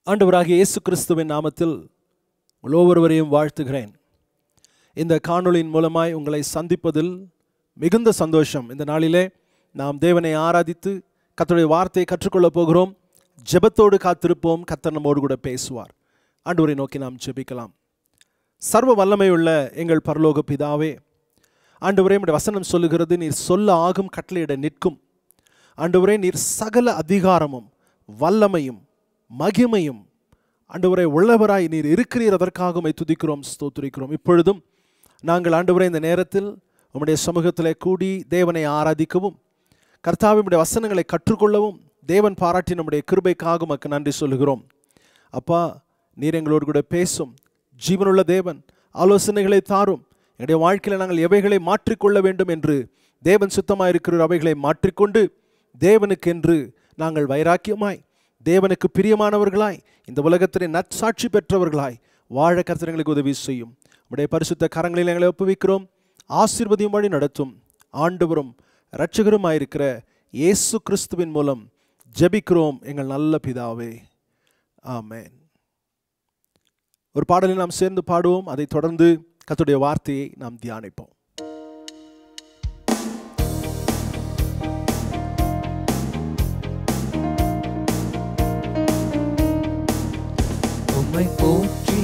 ஆண்டவராகிய இயேசு கிறிஸ்துவின் நாமத்தில் உங்கள் ஒவ்வொருவரையும் வாழ்த்துகிறேன் இந்த காணொளியின் மூலமாய் உங்களை சந்திப்பதில் மிகுந்த சந்தோஷம் இந்த நாளிலே நாம் தேவனை ஆராதித்து கர்த்தருடைய வார்த்தையை கற்றுக்கொள்ளப் போகிறோம் ஜெபத்தோடு காத்திருப்போம் கர்த்தர் நம்மோடு கூட பேசுவார் ஆண்டவரை நோக்கி நாம் ஜெபிக்கலாம் சர்வ வல்லமையுள்ள எங்கள் பரலோக பிதாவே ஆண்டவரே உம்முடைய வசனம் சொல்லுகிறது நீர் சொல்ல ஆகும் கட்டளையிட நிற்கும் ஆண்டவரே நீர் சகல அதிகாரமும் வல்லமையும் மகிமையும் ஆண்டவரே உள்ளவராய் நீர் இருக்கிறீர் அதற்காக உம்மை துதிக்கிறோம் ஸ்தோத்திரிக்கிறோம் இப்பொழுதும் நாங்கள் ஆண்டவரே இந்த நேரத்தில் உம்முடைய சமூகத்திலே கூடி தேவனை ஆராதிக்கவும் கர்த்தாவே உம்முடைய வசனங்களை கற்றுக்கொள்ளவும் தேவன் பாராட்டி நம்முடைய கிருபைக்காக உமக்கு நன்றி சொல்லுகிறோம் அப்பா நீர் எங்களோடு கூட பேசும் ஜீவனுள்ள தேவன் ஆலோசனைகளை தாரும் எங்களுடைய வாழ்க்கையில் நாங்கள் எவைகளை மாற்றிக்கொள்ள வேண்டும் என்று தேவன் சுத்தமாக இருக்கிற அவைகளை மாற்றிக்கொண்டு தேவனுக்கென்று நாங்கள் வைராக்கியமாய் தேவனுக்கு பிரியமானவர்களாய் இந்த உலகத்திலே நற்சாட்சி பெற்றவர்களாய் வாழ கர்த்தர் எங்களுக்கு உதவி செய்யும் உடைய பரிசுத்த கரங்களில் எங்களை ஒப்புவிக்கிறோம் ஆசீர்வதியும் வழி நடத்தும் ஆண்டவரும் இரட்சகருமாயிருக்கிற இயேசு கிறிஸ்துவின் மூலம் ஜெபிக்கிறோம் எங்கள் நல்ல பிதாவே ஆமென் ஒரு பாடலை நாம் சேர்ந்து பாடுவோம் அதைத் தொடர்ந்து கர்த்தருடைய வார்த்தையை நாம் தியானிப்போம் உம்மை போற்றி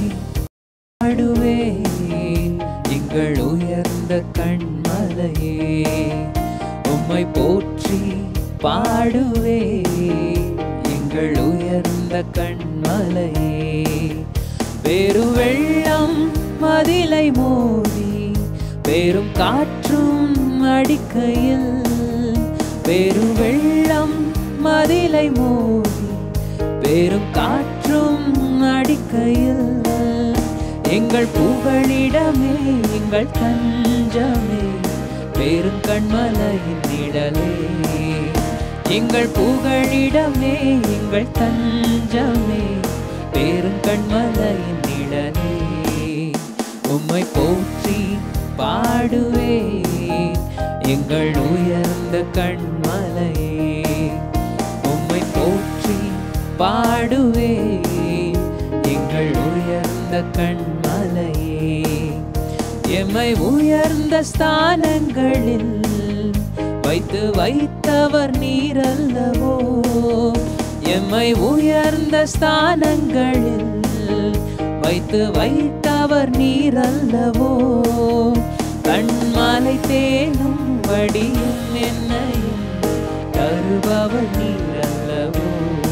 பாடுவேன் எங்கள் உயர்ந்த கண்மலையே உம்மை போற்றி பாடுவேன் எங்கள் உயர்ந்த கண்மலையே பெரு வெள்ளம் மதிலை மோதி பெரும் காற்றும் அடிக்கையில் பெரு வெள்ளம் மதிலை மோதி பெரும் காற்றும் அடிக்கையில் எங்கள் புகழிடமே எங்கள் தஞ்சமே பெருங்கண்மலையின் நிழலே எங்கள் புகழிடமே எங்கள் தஞ்சமே பெருங்கண்மலையின் நிழலே உம்மை போற்றி பாடுவே எங்கள் உயர்ந்த கண்மலையே உம்மை போற்றி பாடுவே எங்கள் உயர்ந்த கண்மலையே எம்மை உயர்ந்த ஸ்தானங்களில் வைத்து வைத்தவர் நீரல்லவோ எம்மை உயர்ந்த ஸ்தானங்களில் வைத்து வைத்தவர் நீரல்லவோ கண்மாலை தேனும் வடியும் என்னையும் தருபவர் நீரல்லவோ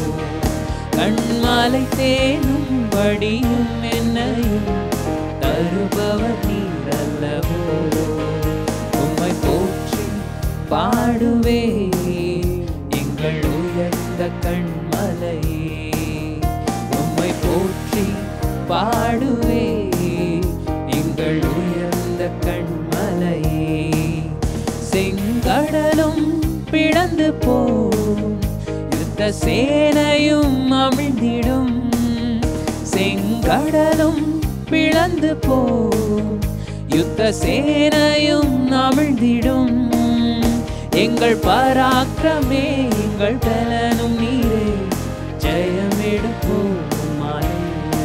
கண்மாலை தேனும் வடியும் என்னையும் தருபவர் நீரல்லவோ உம்மை போற்றி பாடுவே எங்கள் உயர்ந்த கண்மலையே உம்மை போற்றி பாடுவே எங்கள் உயர்ந்த கண்மலையே செங்கடலும் பிளந்து போம் யுத்த சேனையும் அமிழ்ந்திடும் செங்கடலும் பிளந்து போம் யுத்த சேனையும் அமிழ்ந்திடும் எங்கள் பராக்கிரமே எங்கள் பலனும் நீரே ஜெயமெடுப்போம் மாலே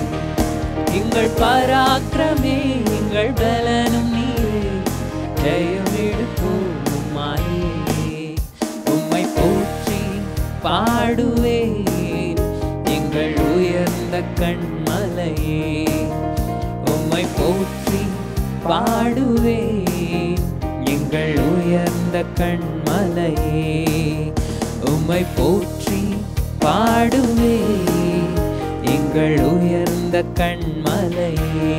எங்கள் பராக்கிரமே எங்கள் பலனும் நீரே ஜெயமெடுப்போம் மாலே உம்மை போற்றி பாடுவேன் எங்கள் உயர்ந்த கண்மலையே உம்மை போற்றி பாடுவேன் எங்கள் உயர்ந்த கண்மலையே உம்மை போற்றி பாடுவேன் எங்கள் உயர்ந்த கண்மலையே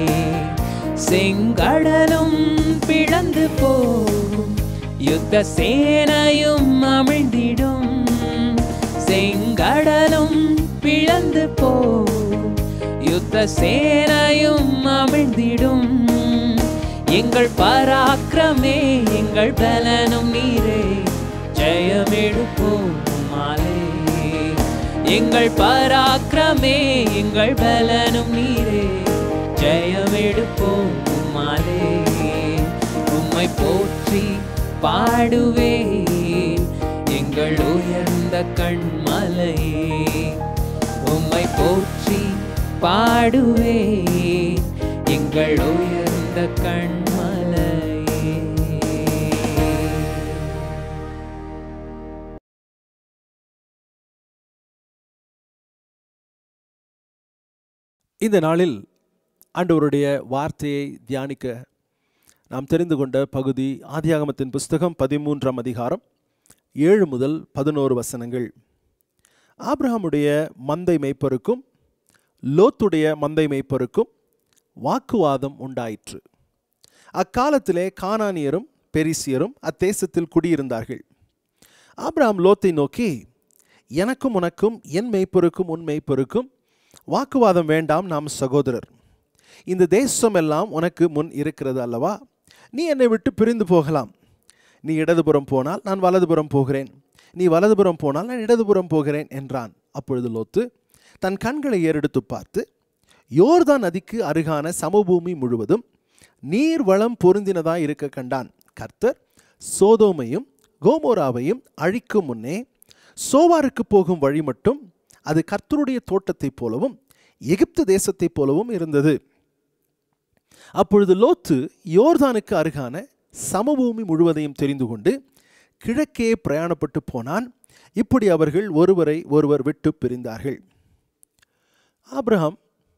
செங்கடலும் பிளந்து போம் யுத்த சேனையும் அமிழ்ந்திடும் செங்கடலும் பிளந்து போம் யுத்த சேனையும் அமிழ்ந்திடும் எங்கள் பராக்கிரமே எங்கள் பலனும் நீரே ஜெயமெடுப்போம் மாலே எங்கள் பராக்கிரமே எங்கள் பலனும் நீரே ஜெயமெடுப்போம் மாலே உம்மை போற்றி பாடுவேன் எங்கள் உயர்ந்த கண்மலையே உம்மை போற்றி பாடுவேன் எங்கள் உயர்ந்த கண்மலையே இந்த நாளில் ஆண்டவருடைய வார்த்தையை தியானிக்க நாம் தெரிந்து கொண்ட பகுதி ஆதியாகமத்தின் புஸ்தகம் பதிமூன்றாம் அதிகாரம் ஏழு முதல் பதினோரு வசனங்கள் ஆபிரகாமுடைய மந்தை மேய்ப்பருக்கும் லோத்துடைய மந்தை மேய்ப்பருக்கும் வாக்குவாதம் உண்டாயிற்று அக்காலத்திலே கானானியரும் பெரிசியரும் அத்தேசத்தில் குடியிருந்தார்கள் ஆபிரகாம் லோத்தை நோக்கி எனக்கும் உனக்கும் என் மெய்ப்பொருக்கும் உன் மெய்ப்பொருக்கும் வாக்குவாதம் வேண்டாம் நாம் சகோதரர் இந்த தேசம் எல்லாம் உனக்கு முன் இருக்கிறது அல்லவா நீ என்னை விட்டு பிரிந்து போகலாம் நீ இடதுபுறம் போனால் நான் வலதுபுறம் போகிறேன் நீ வலதுபுறம் போனால் நான் இடதுபுறம் போகிறேன் என்றான் அப்பொழுது லோத்து தன் கண்களை ஏறெடுத்து பார்த்து யோர்தான் நதிக்கு அருகான சமபூமி முழுவதும் நீர் வளம் பொருந்தினதாய் இருக்க கண்டான் கர்த்தர் சோதோமையும் கோமோராவையும் அழிக்கும் முன்னே சோவாருக்கு போகும் வழி மட்டும் அது கர்த்தருடைய தோட்டத்தைப் போலவும் எகிப்து தேசத்தைப் போலவும் இருந்தது அப்பொழுது லோத்து யோர்தானுக்கு அருகான சமபூமி முழுவதையும் தெரிந்து கொண்டு கிழக்கே பிரயாணப்பட்டு போனான் இப்படி அவர்கள் ஒருவரை ஒருவர் விட்டு பிரிந்தார்கள் ஆபிரகாம்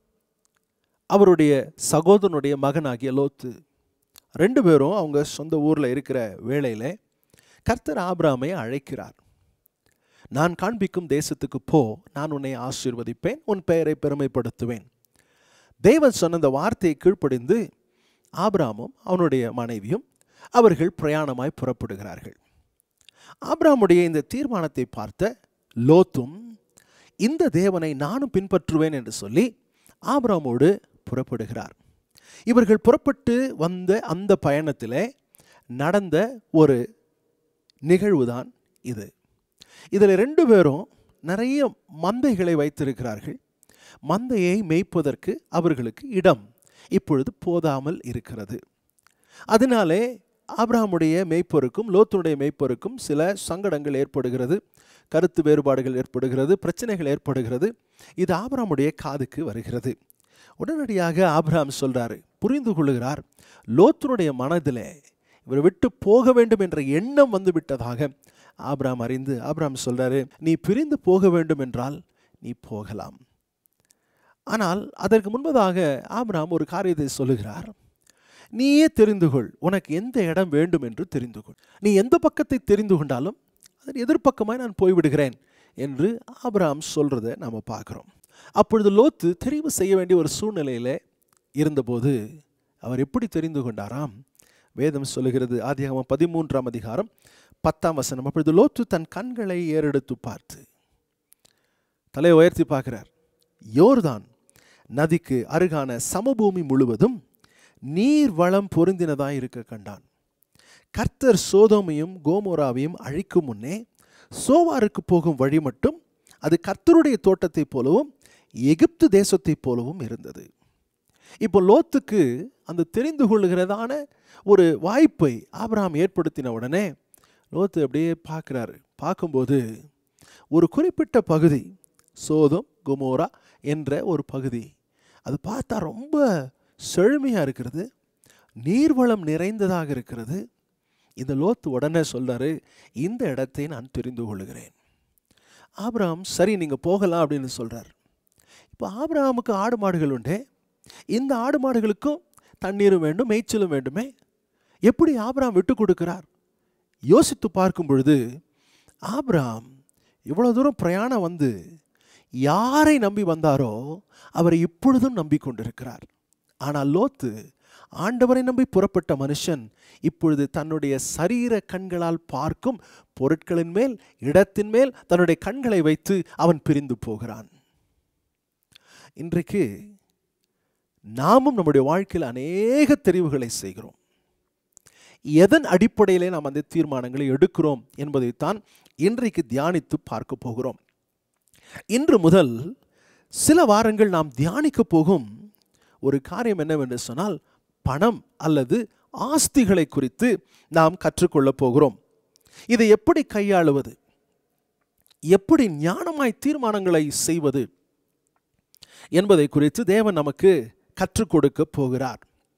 அவருடைய சகோதரனுடைய மகனாகிய லோத்து ரெண்டு பேரும் அவங்க சொந்த ஊரில் இருக்கிற வேளையில் கர்த்தர் ஆபிரகாமை அழைக்கிறார் நான் காண்பிக்கும் தேசத்துக்கு போ நான் உன்னை ஆசீர்வதிப்பேன் உன் பெயரை பெருமைப்படுத்துவேன் தேவன் சொன்ன அந்த வார்த்தையை கீழ்ப்படிந்து ஆபிராமும் அவனுடைய மனைவியும் அவர்கள் பிரயாணமாய் புறப்படுகிறார்கள் ஆபிராமுடைய இந்த தீர்மானத்தை பார்த்த லோத்தும் இந்த தேவனை நானும் பின்பற்றுவேன் என்று சொல்லி ஆபிராமோடு புறப்படுகிறார் இவர்கள் புறப்பட்டு வந்த அந்த பயணத்திலே நடந்த ஒரு நிகழ்வுதான் இது இதில் ரெண்டு பேரும் நிறைய மந்தைகளை வைத்திருக்கிறார்கள் மந்தையை மேய்ப்பதற்கு அவர்களுக்கு இடம் இப்பொழுது போதாமல் இருக்கிறது அதனாலே ஆபிரகாமுடைய மேய்ப்பருக்கும் லோத்துடைய மேய்ப்பருக்கும் சில சங்கடங்கள் ஏற்படுகிறது கருத்து வேறுபாடுகள் ஏற்படுகிறது பிரச்சனைகள் ஏற்படுகிறது இது ஆபிரகாமுடைய காதுக்கு வருகிறது உடனடியாக ஆபிரகாம் சொல்றாரு புரிந்து கொள்ளுகிறார் லோத்துனுடைய மனதிலே இவர் விட்டு போக வேண்டும் என்ற எண்ணம் வந்து விட்டதாக ஆபிராம் அறிந்து ஆபிராம் சொல்றாரு நீ பிரிந்து போக வேண்டும் என்றால் நீ போகலாம் ஆனால் அதற்கு முன்பதாக ஆபிராம் ஒரு காரியத்தை சொல்லுகிறார் நீயே தெரிந்து கொள் உனக்கு எந்த இடம் வேண்டும் என்று தெரிந்து கொள் நீ எந்த பக்கத்தை தெரிந்து கொண்டாலும் அதன் எதிர்ப்பக்கமாய் நான் போய்விடுகிறேன் என்று ஆபிராம் சொல்றதை நாம் பார்க்குறோம் அப்பொழுது லோத்து தெரிவு செய்ய வேண்டிய ஒரு சூழ்நிலையில் இருந்தபோது அவர் எப்படி தெரிந்து கொண்டாராம் வேதம் சொல்லுகிறது ஆதியாகமம் பதிமூன்றாம் அதிகாரம் பத்தாம் வசனம் அப்பொழுது லோத்து தன் கண்களை ஏறெடுத்து பார்த்து தலையை உயர்த்தி பார்க்கிறார் யோர்தான் நதிக்கு அருகான சமபூமி முழுவதும் நீர் வளம் பொருந்தினதாய் இருக்க கண்டான் கர்த்தர் சோதோமையும் கோமோராவையும் அழிக்கும் முன்னே சோவாருக்கு போகும் வழி மட்டும் அது கர்த்தருடைய தோட்டத்தைப் போலவும் எகிப்து தேசத்தைப் போலவும் இருந்தது இப்போ லோத்துக்கு அந்த தெரிந்து கொள்ளுகிறதான ஒரு வாய்ப்பை ஆபிரகாம் ஏற்படுத்தின உடனே லோத்து அப்படியே பார்க்குறாரு பார்க்கும்போது ஒரு குறிப்பிட்ட பகுதி சோதம் குமோரா என்ற ஒரு பகுதி அது பார்த்தா ரொம்ப செழுமையாக இருக்கிறது நீர்வளம் நிறைந்ததாக இருக்கிறது இந்த லோத்து உடனே சொல்றாரு இந்த இடத்தை நான் தெரிந்து கொள்கிறேன் ஆபிரகாம் சரி நீங்கள் போகலாம் அப்படின்னு சொல்கிறார் இப்போ ஆபிரகாமுக்கு ஆடு மாடுகள் உண்டே இந்த ஆடு மாடுகளுக்கும் தண்ணீரும் வேண்டும் மேய்ச்சலும் வேண்டுமே எப்படி ஆபிரகாம் விட்டு கொடுக்கிறார் யோசித்து பார்க்கும் பொழுது ஆபிரகாம் இவ்வளோ தூரம் பிரயாணம் வந்து யாரை நம்பி வந்தாரோ அவரை இப்பொழுதும் நம்பிக்கொண்டிருக்கிறார் ஆனால் லோத்து ஆண்டவரை நம்பி புறப்பட்ட மனுஷன் இப்பொழுது தன்னுடைய சரீர கண்களால் பார்க்கும் பொருட்களின் மேல் இடத்தின் மேல் தன்னுடைய கண்களை வைத்து அவன் பிரிந்து போகிறான் இன்றைக்கு நாமும் நம்முடைய வாழ்க்கையில் அநேக தெரிவுகளை செய்கிறோம் எதன் அடிப்படையிலே நாம் அந்த தீர்மானங்களை எடுக்கிறோம் என்பதைத்தான் இன்றைக்கு தியானித்து பார்க்க போகிறோம் இன்று முதல் சில வாரங்கள் நாம் தியானிக்க போகும் ஒரு காரியம் என்னவென்று சொன்னால் பணம் அல்லது ஆஸ்திகளை குறித்து நாம் கற்றுக்கொள்ளப் போகிறோம் இதை எப்படி கையாளுவது எப்படி ஞானமாய் தீர்மானங்களை செய்வது என்பதை குறித்து தேவன் நமக்கு கற்றுக் கொடுக்க போகிறார்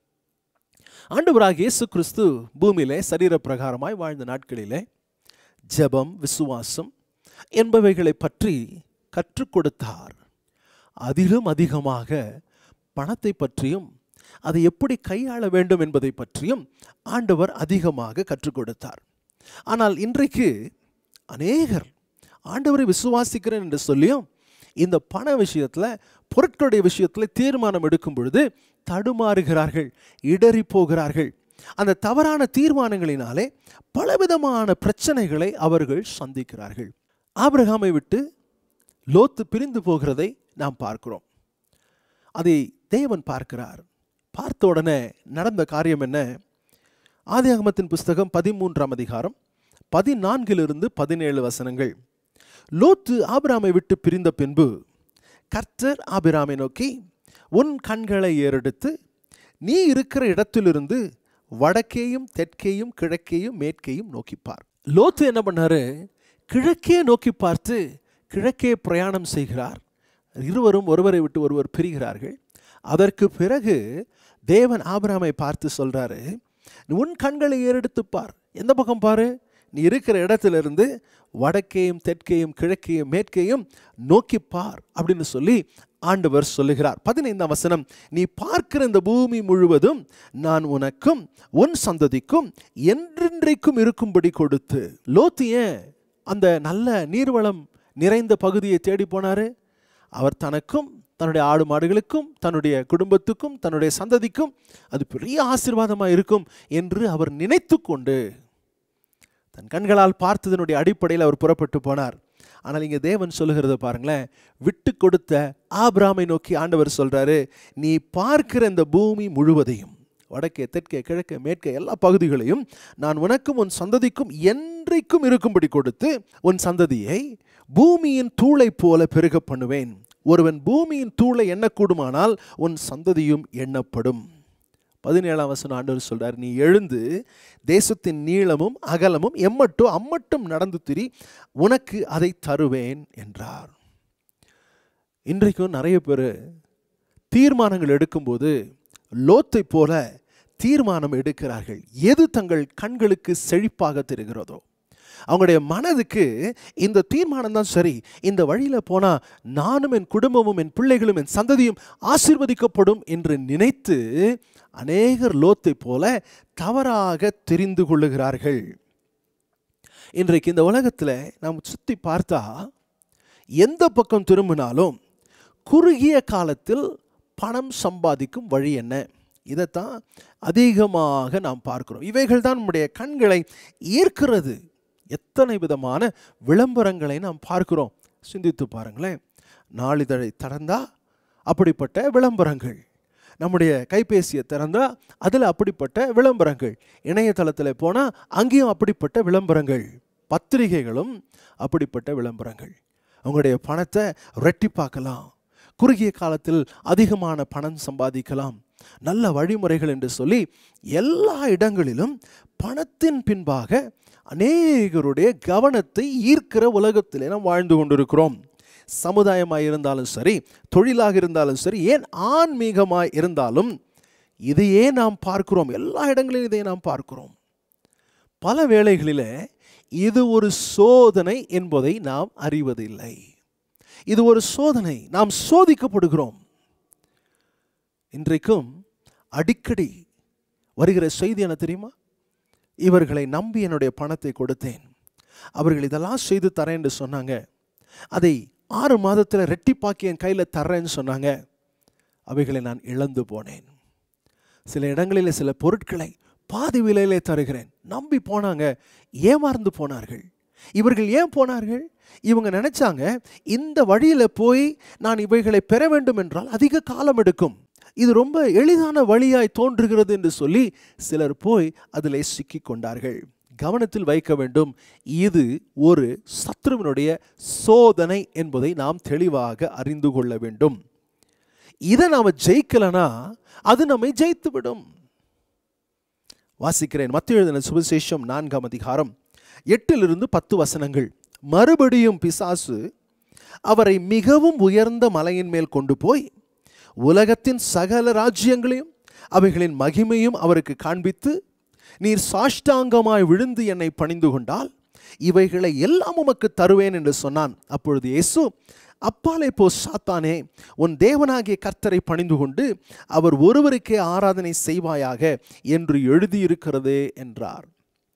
ஆண்டவராக இயேசு கிறிஸ்து பூமியிலே சரீர பிரகாரமாய் வாழ்ந்த நாட்களிலே ஜெபம் விசுவாசம் என்பவைகளை பற்றி கற்றுக் கொடுத்தார் அதிலும் அதிகமாக பணத்தை பற்றியும் அதை எப்படி கையாள வேண்டும் என்பதை பற்றியும் ஆண்டவர் அதிகமாக கற்றுக் கொடுத்தார் ஆனால் இன்றைக்கு அநேகர் ஆண்டவரை விசுவாசிக்கிறேன் என்று சொல்லியும் இந்த பண விஷயத்தில் பொருட்களுடைய விஷயத்தில் தீர்மானம் எடுக்கும் பொழுது தடுமாறுகிறார்கள் இடறி போகிறார்கள் அந்த தவறான தீர்மானங்களினாலே பலவிதமான பிரச்சனைகளை அவர்கள் சந்திக்கிறார்கள் ஆபிரகாமை விட்டு லோத்து பிரிந்து போகிறதை நாம் பார்க்கிறோம் அதை தேவன் பார்க்கிறார் பார்த்த உடனே நடந்த காரியம் என்ன ஆதியாகமத்தின் புஸ்தகம் பதிமூன்றாம் அதிகாரம் பதினான்கிலிருந்து பதினேழு வசனங்கள் லோத்து ஆபிராமை விட்டு பிரிந்த பின்பு கர்த்தர் ஆபிராமை நோக்கி உன் கண்களை ஏறெடுத்து நீ இருக்கிற இடத்திலிருந்து வடக்கேயும் தெற்கேயும் கிழக்கேயும் மேற்கேயும் நோக்கிப்பார் லோத்து என்ன பண்ணாரு கிழக்கே நோக்கி பார்த்து கிழக்கே பிரயாணம் செய்கிறார் இருவரும் ஒருவரை விட்டு ஒருவர் பிரிகிறார்கள் அதற்கு பிறகு தேவன் ஆபிராமை பார்த்து சொல்றாரு உன் கண்களை ஏறெடுத்து பார் எந்த பக்கம் பாரு நீ இருக்கிற இடத்திலிருந்து வடக்கேயும் தெற்கேயும் கிழக்கேயும் மேற்கேயும் நோக்கி பார் அப்படின்னு சொல்லி ஆண்டவர் சொல்லுகிறார் பதினைந்தாம் வசனம் நீ பார்க்கிற இந்த பூமி முழுவதும் நான் உனக்கும் உன் சந்ததிக்கும் என்றென்றைக்கும் இருக்கும்படி கொடுத்து லோத்து ஏன் அந்த நல்ல நீர்வளம் நிறைந்த பகுதியை தேடி போனாரு அவர் தனக்கும் தன்னுடைய ஆடு மாடுகளுக்கும் தன்னுடைய குடும்பத்துக்கும் தன்னுடைய சந்ததிக்கும் அது பெரிய ஆசீர்வாதமாக இருக்கும் என்று அவர் நினைத்து கொண்டு தன் கண்களால் பார்த்ததனுடைய அடிப்படையில் அவர் புறப்பட்டு போனார் ஆனால் இங்கே தேவன் சொல்லுகிறத பாருங்களேன் விட்டு கொடுத்த ஆபிராமை நோக்கி ஆண்டவர் சொல்றாரு நீ பார்க்கிற இந்த பூமி முழுவதையும் வடக்கே தெற்கே கிழக்கே மேற்கே எல்லா பகுதிகளையும் நான் உனக்கும் உன் சந்ததிக்கும் என்றைக்கும் இருக்கும்படி கொடுத்து உன் சந்ததியை பூமியின் தூளை போல பெருக பண்ணுவேன் ஒருவன் பூமியின் தூளை எண்ணக்கூடுமானால் உன் சந்ததியும் எண்ணப்படும் பதினேழாம் வசனம் ஆண்டவர் சொல்றார் நீ எழுந்து தேசத்தின் நீளமும் அகலமும் எம்மட்டும் அம்மட்டும் நடந்து திரி உனக்கு அதை தருவேன் என்றார் இன்றைக்கும் நிறைய பேர் தீர்மானங்கள் எடுக்கும்போது லோத்தை போல தீர்மானம் எடுக்கிறார்கள் எது தங்கள் கண்களுக்கு செழிப்பாக தெரிகிறதோ அவங்களுடைய மனதுக்கு இந்த தீர்மானம் தான் சரி இந்த வழியில் போனால் நானும் என் குடும்பமும் என் பிள்ளைகளும் என் சந்ததியும் ஆசீர்வதிக்கப்படும் என்று நினைத்து அநேகர் லோத்தை போல தவறாக தெரிந்து கொள்ளுகிறார்கள் இன்றைக்கு இந்த உலகத்தில் நாம் சுற்றி பார்த்தா எந்த பக்கம் திரும்பினாலும் குறுகிய காலத்தில் பணம் சம்பாதிக்கும் வழி என்ன இதைத்தான் அதிகமாக நாம் பார்க்கிறோம் இவைகள் தான் நம்முடைய கண்களை ஈர்க்கிறது எத்தனை விதமான விளம்பரங்களை நாம் பார்க்கிறோம் சிந்தித்து பாருங்களேன் நாளிதழை திறந்தா அப்படிப்பட்ட விளம்பரங்கள் நம்முடைய கைபேசியை திறந்தா அதில் அப்படிப்பட்ட விளம்பரங்கள் இணையதளத்தில் போனால் அங்கேயும் அப்படிப்பட்ட விளம்பரங்கள் பத்திரிகைகளும் அப்படிப்பட்ட விளம்பரங்கள் உங்களுடைய பணத்தை ரெட்டிப்பாக்கலாம் குறுகிய காலத்தில் அதிகமான பணம் சம்பாதிக்கலாம் நல்ல வழிமுறைகள் என்று சொல்லி எல்லா இடங்களிலும் பணத்தின் பின்பாக அநேகருடைய கவனத்தை ஈர்க்கிற உலகத்திலே நாம் வாழ்ந்து கொண்டிருக்கிறோம் சமுதாயமாக இருந்தாலும் சரி தொழிலாக இருந்தாலும் சரி ஏன் ஆன்மீகமாக இருந்தாலும் இதையே நாம் பார்க்கிறோம் எல்லா இடங்களிலும் இதை நாம் பார்க்கிறோம் பல வேளைகளில் இது ஒரு சோதனை என்பதை நாம் அறிவதில்லை இது ஒரு சோதனை நாம் சோதிக்கப்படுகிறோம் இன்றைக்கும் அடிக்கடி வருகிற செய்தி என்ன தெரியுமா இவர்களை நம்பி என்னுடைய பணத்தை கொடுத்தேன் அவர்கள் இதெல்லாம் செய்து தரேன் என்று சொன்னாங்க அதை ஆறு மாதத்தில் ரெட்டிப்பாக்கி என் கையில் தர்றேன்னு சொன்னாங்க அவைகளை நான் இழந்து போனேன் சில இடங்களில் சில பொருட்களை பாதி விலையிலே தருகிறேன் நம்பி போனாங்க ஏமாறந்து போனார்கள் இவர்கள் ஏன் போனார்கள் இவங்க நினைச்சாங்க இந்த வழியில் போய் நான் இவைகளை பெற வேண்டும் என்றால் அதிக காலம் எடுக்கும் இது ரொம்ப எளிதான வழியாய் தோன்றுகிறது என்று சொல்லி சிலர் போய் அதில் சிக்கி கொண்டார்கள் கவனத்தில் வைக்க வேண்டும் இது ஒரு சத்ருவினுடைய சோதனை என்பதை நாம் தெளிவாக அறிந்து கொள்ள வேண்டும் இதை நாம் ஜெயிக்கலனா அது நம்மை ஜெயித்து விடும் வாசிக்கிறேன் மத்திய எழுதின சுவிசேஷம் நான்காம் அதிகாரம் எட்டிலிருந்து பத்து வசனங்கள் மறுபடியும் பிசாசு அவரை மிகவும் உயர்ந்த மலையின் மேல் கொண்டு போய் உலகத்தின் சகல ராஜ்யங்களையும் அவைகளின் மகிமையும் அவருக்கு காண்பித்து நீர் சாஷ்டாங்கமாய் விழுந்து என்னை பணிந்து கொண்டால் இவைகளை எல்லாம் உமக்கு தருவேன் என்று சொன்னான் அப்பொழுது இயேசு அப்பாலே போ சாத்தானே உன் தேவனாகிய கர்த்தரை பணிந்து கொண்டு அவர் ஒருவருக்கே ஆராதனை செய்வாயாக என்று எழுதியிருக்கிறதே என்றார்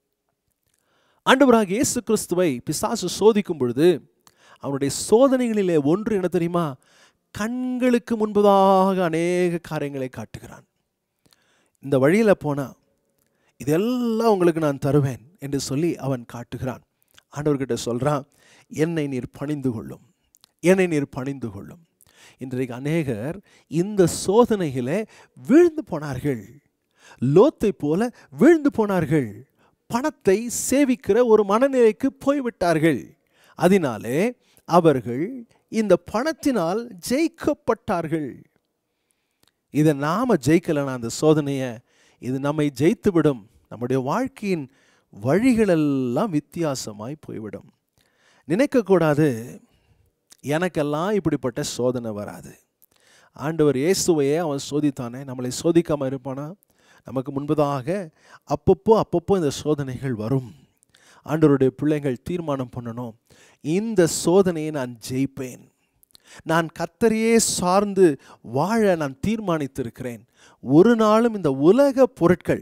ஆண்டவராக இயேசு கிறிஸ்துவை பிசாசு சோதிக்கும் பொழுது அவனுடைய சோதனைகளிலே ஒன்று என்ன தெரியுமா கண்களுக்கு முன்பதாக அநேக காரியங்களை காட்டுகிறான் இந்த வழியில் போனால் இதெல்லாம் உங்களுக்கு நான் தருவேன் என்று சொல்லி அவன் காட்டுகிறான் ஆண்டவர்கிட்ட சொல்கிறான் என்னை நீர் பணிந்து கொள்ளும் என்னை நீர் பணிந்து கொள்ளும் இன்றைக்கு அநேகர் இந்த சோதனையிலே வீழ்ந்து போனார்கள் லோத்தை போல வீழ்ந்து போனார்கள் பணத்தை சேவிக்கிற ஒரு மனநிலைக்கு போய்விட்டார்கள் அதனாலே அவர்கள் இந்த பணத்தினால் ஜெயிக்கப்பட்டார்கள் இதை நாம ஜெயிக்கலைன்னா அந்த சோதனையை இது நம்மை ஜெயித்து விடும் நம்முடைய வாழ்க்கையின் வழிகளெல்லாம் வித்தியாசமாய் போய்விடும் நினைக்கக்கூடாது எனக்கெல்லாம் இப்படிப்பட்ட சோதனை வராது ஆண்டவர் இயேசுவையே அவன் சோதித்தானே நம்மளை சோதிக்காமல் இருப்பானா நமக்கு முன்பதாக அப்பப்போ அப்பப்போ இந்த சோதனைகள் வரும் ஆண்டவருடைய பிள்ளைகள் தீர்மானம் பண்ணணும் இந்த சோதனையை நான் ஜெயிப்பேன் நான் கத்தரையே சார்ந்து வாழ நான் தீர்மானித்திருக்கிறேன் ஒரு நாளும் இந்த உலக பொருட்கள்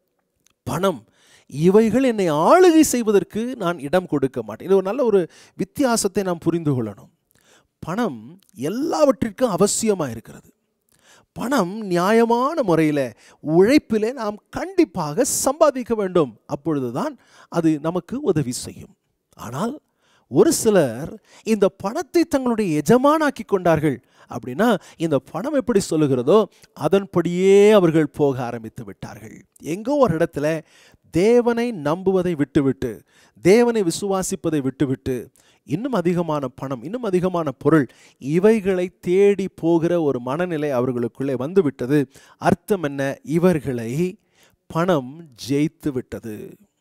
பணம் இவைகள் என்னை ஆளுகை செய்வதற்கு நான் இடம் கொடுக்க மாட்டேன் இது ஒரு நல்ல ஒரு வித்தியாசத்தை நாம் புரிந்து கொள்ளணும் பணம் எல்லாவற்றிற்கும் அவசியமாக இருக்கிறது பணம் நியாயமான முறையில் உழைப்பிலே நாம் கண்டிப்பாக சம்பாதிக்க வேண்டும் அப்பொழுதுதான் அது நமக்கு உதவி செய்யும் ஆனால் ஒரு சிலர் இந்த பணத்தை தங்களுடைய எஜமானாக்கி கொண்டார்கள் அப்படின்னா இந்த பணம் எப்படி சொல்லுகிறதோ அதன்படியே அவர்கள் போக ஆரம்பித்து விட்டார்கள் எங்கோ ஒரு இடத்துல தேவனை நம்புவதை விட்டுவிட்டு தேவனை விசுவாசிப்பதை விட்டுவிட்டு இன்னும் அதிகமான பணம் இன்னும் அதிகமான பொருள் இவைகளை தேடி போகிற ஒரு மனநிலை அவர்களுக்குள்ளே வந்துவிட்டது அர்த்தம் என்ன இவர்களை பணம் ஜெயித்து விட்டது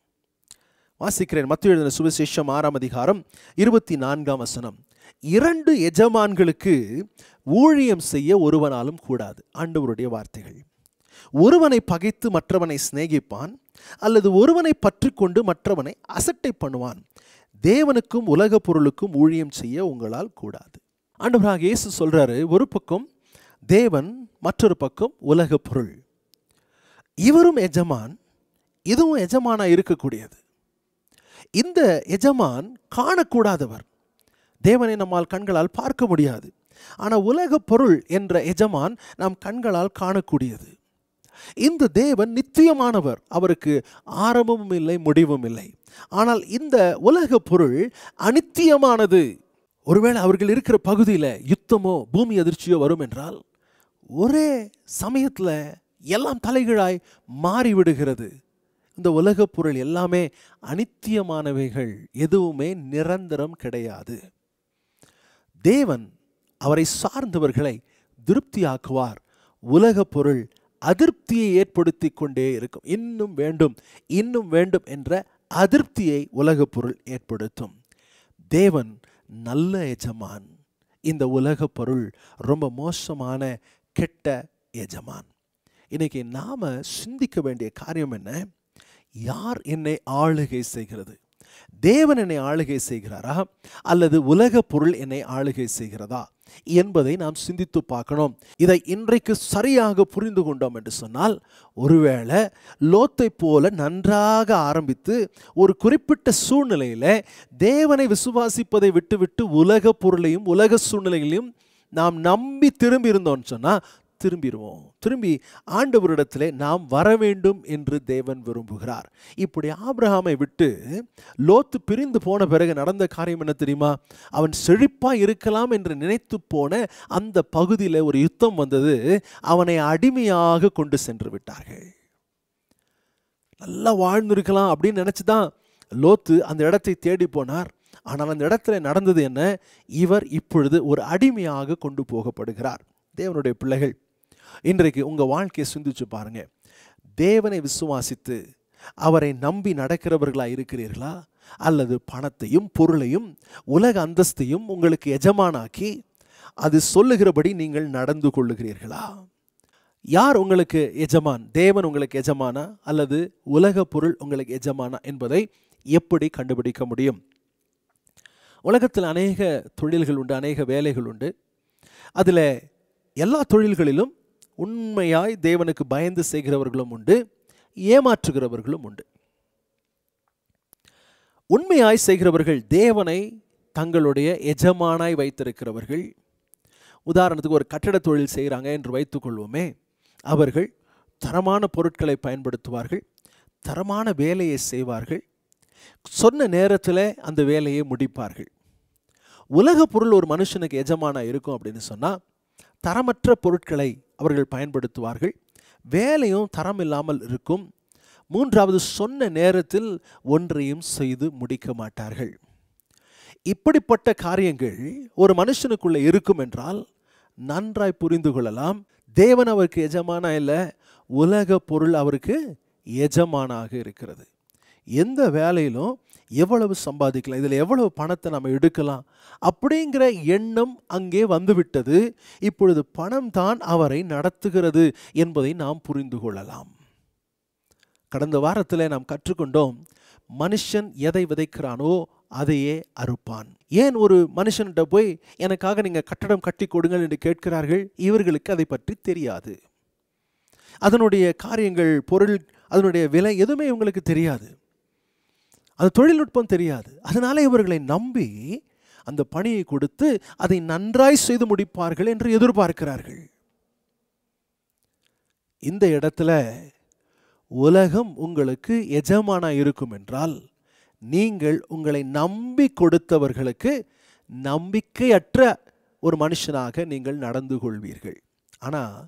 வாசிக்கிறேன் மத்திய எழுதின சுவிசேஷம் ஆறாம் அதிகாரம் இருபத்தி நான்காம் வசனம் இரண்டு எஜமான்களுக்கு ஊழியம் செய்ய ஒருவனாலும் கூடாது ஆண்டவருடைய வார்த்தைகள் ஒருவனை பகைத்து மற்றவனை சிநேகிப்பான் அல்லது ஒருவனை பற்றி கொண்டு மற்றவனை அசட்டை பண்ணுவான் தேவனுக்கும் உலக பொருளுக்கும் ஊழியம் செய்ய உங்களால் கூடாது ஆண்டவராக இயேசு சொல்றாரு ஒரு பக்கம் தேவன் மற்றொரு பக்கம் உலக பொருள் இவரும் எஜமான் இதுவும் எஜமானா இருக்கக்கூடியது இந்த எஜமான் காணக்கூடாதவர் தேவனை நம்மால் கண்களால் பார்க்க முடியாது ஆனால் உலக பொருள் என்ற எஜமான் நாம் கண்களால் காணக்கூடியது இந்த தேவன் நித்தியமானவர் அவருக்கு ஆரம்பமும் இல்லை முடிவும் இல்லை ஆனால் இந்த உலக பொருள் அனித்தியமானது ஒருவேளை அவர்கள் இருக்கிற பகுதியில் யுத்தமோ பூமி அதிர்ச்சியோ வரும் என்றால் ஒரே சமயத்தில் எல்லாம் தலைகீழாய் மாறிவிடுகிறது இந்த உலக பொருள் எல்லாமே அனித்தியமானவைகள் எதுவுமே நிரந்தரம் கிடையாது தேவன் அவரை சார்ந்தவர்களை திருப்தியாக்குவார் உலக பொருள் அதிருப்தியை ஏற்படுத்தி கொண்டே இருக்கும் இன்னும் வேண்டும் இன்னும் வேண்டும் என்ற அதிருப்தியை உலக பொருள் ஏற்படுத்தும் தேவன் நல்ல எஜமான் இந்த உலக பொருள் ரொம்ப மோசமான கெட்ட எஜமான் இன்னைக்கு நாம சிந்திக்க வேண்டிய காரியம் என்ன யார் என்னை ஆளுகை செய்கிறது தேவன் என்னை ஆளுகை செய்கிறாரா அல்லது உலக பொருள் என்னை ஆளுகை செய்கிறதா என்பதை நாம் சிந்தித்து பார்க்கணும் இதை இன்றைக்கு சரியாக புரிந்து கொண்டோம் என்று சொன்னால் ஒருவேளை லோத்தை போல நன்றாக ஆரம்பித்து ஒரு குறிப்பிட்ட சூழ்நிலையில் தேவனை விசுவாசிப்பதை விட்டுவிட்டு உலக பொருளையும் உலக சூழ்நிலைகளையும் நாம் நம்பி திரும்பி இருந்தோம்னு சொன்னால் திரும்பிடுவோம் திரும்பி ஆண்டவரிடத்திலே நாம் வர வேண்டும் என்று தேவன் விரும்புகிறார் இப்படி ஆபிரகாமை விட்டு லோத்து பிரிந்து போன பிறகு நடந்த காரியம் என்ன தெரியுமா அவன் செழிப்பா இருக்கலாம் என்று நினைத்து போன அந்த பகுதியில் ஒரு யுத்தம் வந்தது அவனை அடிமையாக கொண்டு சென்று விட்டார்கள் நல்லா வாழ்ந்திருக்கலாம் அப்படின்னு நினச்சி தான் லோத்து அந்த இடத்தை தேடி போனார் ஆனால் அந்த இடத்துல நடந்தது என்ன இவர் இப்பொழுது ஒரு அடிமையாக கொண்டு போகப்படுகிறார் தேவனுடைய பிள்ளைகள் இன்றைக்கு உங்கள் வாழ்க்கையை சிந்திச்சு பாருங்க தேவனை விசுவாசித்து அவரை நம்பி நடக்கிறவர்களாக இருக்கிறீர்களா அல்லது பணத்தையும் பொருளையும் உலக அந்தஸ்தையும் உங்களுக்கு எஜமானாக்கி அது சொல்லுகிறபடி நீங்கள் நடந்து கொள்ளுகிறீர்களா யார் உங்களுக்கு எஜமான் தேவன் உங்களுக்கு எஜமானா அல்லது உலக பொருள் உங்களுக்கு எஜமானா என்பதை எப்படி கண்டுபிடிக்க முடியும் உலகத்தில் அநேக தொழில்கள் உண்டு அநேக வேலைகள் உண்டு அதில் எல்லா தொழில்களிலும் உண்மையாய் தேவனுக்கு பயந்து செய்கிறவர்களும் உண்டு ஏமாற்றுகிறவர்களும் உண்டு உண்மையாய் செய்கிறவர்கள் தேவனை தங்களுடைய எஜமானாய் வைத்திருக்கிறவர்கள் உதாரணத்துக்கு ஒரு கட்டட தொழில் செய்கிறாங்க என்று வைத்துக்கொள்வோமே அவர்கள் தரமான பொருட்களை பயன்படுத்துவார்கள் தரமான வேலையை செய்வார்கள் சொன்ன நேரத்தில் அந்த வேலையை முடிப்பார்கள் உலக பொருள் ஒரு மனுஷனுக்கு எஜமானா இருக்கும் அப்படின்னு சொன்னால் தரமற்ற பொருட்களை அவர்கள் பயன்படுத்துவார்கள் வேலையும் தரம் இல்லாமல் இருக்கும் மூன்றாவது சொன்ன நேரத்தில் ஒன்றையும் செய்து முடிக்க மாட்டார்கள் இப்படிப்பட்ட காரியங்கள் ஒரு மனுஷனுக்குள்ளே இருக்கும் என்றால் நன்றாய் புரிந்து கொள்ளலாம் தேவன் அவருக்கு எஜமானா இல்லை உலக பொருள் அவருக்கு எஜமானாக இருக்கிறது எந்த வேலையிலும் எவ்வளவு சம்பாதிக்கலாம் இதில் எவ்வளவு பணத்தை நம்ம எடுக்கலாம் அப்படிங்கிற எண்ணம் அங்கே வந்துவிட்டது இப்பொழுது பணம் தான் அவரை நடத்துகிறது என்பதை நாம் புரிந்து கொள்ளலாம் கடந்த வாரத்தில் நாம் கற்றுக்கொண்டோம் மனுஷன் எதை விதைக்கிறானோ அதையே அறுப்பான் ஏன் ஒரு மனுஷன்கிட்ட போய் எனக்காக நீங்கள் கட்டடம் கட்டி கொடுங்கள் என்று கேட்கிறார்கள் இவர்களுக்கு அதை பற்றி தெரியாது அதனுடைய காரியங்கள் பொருள் அதனுடைய விலை எதுவுமே இவங்களுக்கு தெரியாது அது தொழில்நுட்பம் தெரியாது அதனால இவர்களை நம்பி அந்த பணியை கொடுத்து அதை நன்றாய் செய்து முடிப்பார்கள் என்று எதிர்பார்க்கிறார்கள் இந்த இடத்துல உலகம் உங்களுக்கு எஜமானா இருக்கும் என்றால் நீங்கள் உங்களை நம்பி கொடுத்தவர்களுக்கு நம்பிக்கையற்ற ஒரு மனுஷனாக நீங்கள் நடந்து கொள்வீர்கள் ஆனால்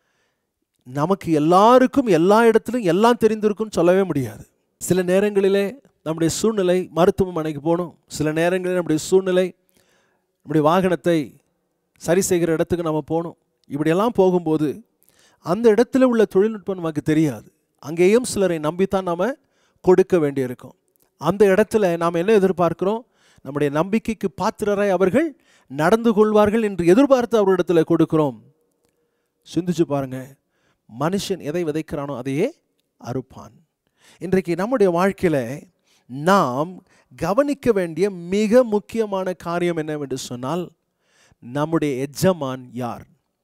நமக்கு எல்லாருக்கும் எல்லா இடத்துலையும் எல்லாம் தெரிந்திருக்கும்னு சொல்லவே முடியாது சில நேரங்களிலே நம்முடைய சூழ்நிலை மருத்துவமனைக்கு போகணும் சில நேரங்களில் நம்முடைய சூழ்நிலை நம்முடைய வாகனத்தை சரி செய்கிற இடத்துக்கு நம்ம போகணும் இப்படியெல்லாம் போகும்போது அந்த இடத்துல உள்ள தொழில்நுட்பம் நமக்கு தெரியாது அங்கேயும் சிலரை நம்பித்தான் நாம் கொடுக்க வேண்டியிருக்கும் அந்த இடத்துல நாம் என்ன எதிர்பார்க்கிறோம் நம்முடைய நம்பிக்கைக்கு பாத்திரராய் அவர்கள் நடந்து கொள்வார்கள் என்று எதிர்பார்த்து அவரிடத்துல கொடுக்கிறோம் சிந்திச்சு பாருங்க மனுஷன் எதை விதைக்கிறானோ அதையே அறுப்பான் இன்றைக்கு நம்முடைய வாழ்க்கையில் நாம் கவனிக்க வேண்டிய மிக முக்கியமான காரியம் என்னவென்று சொன்னால் நம்முடைய எஜமான் யார்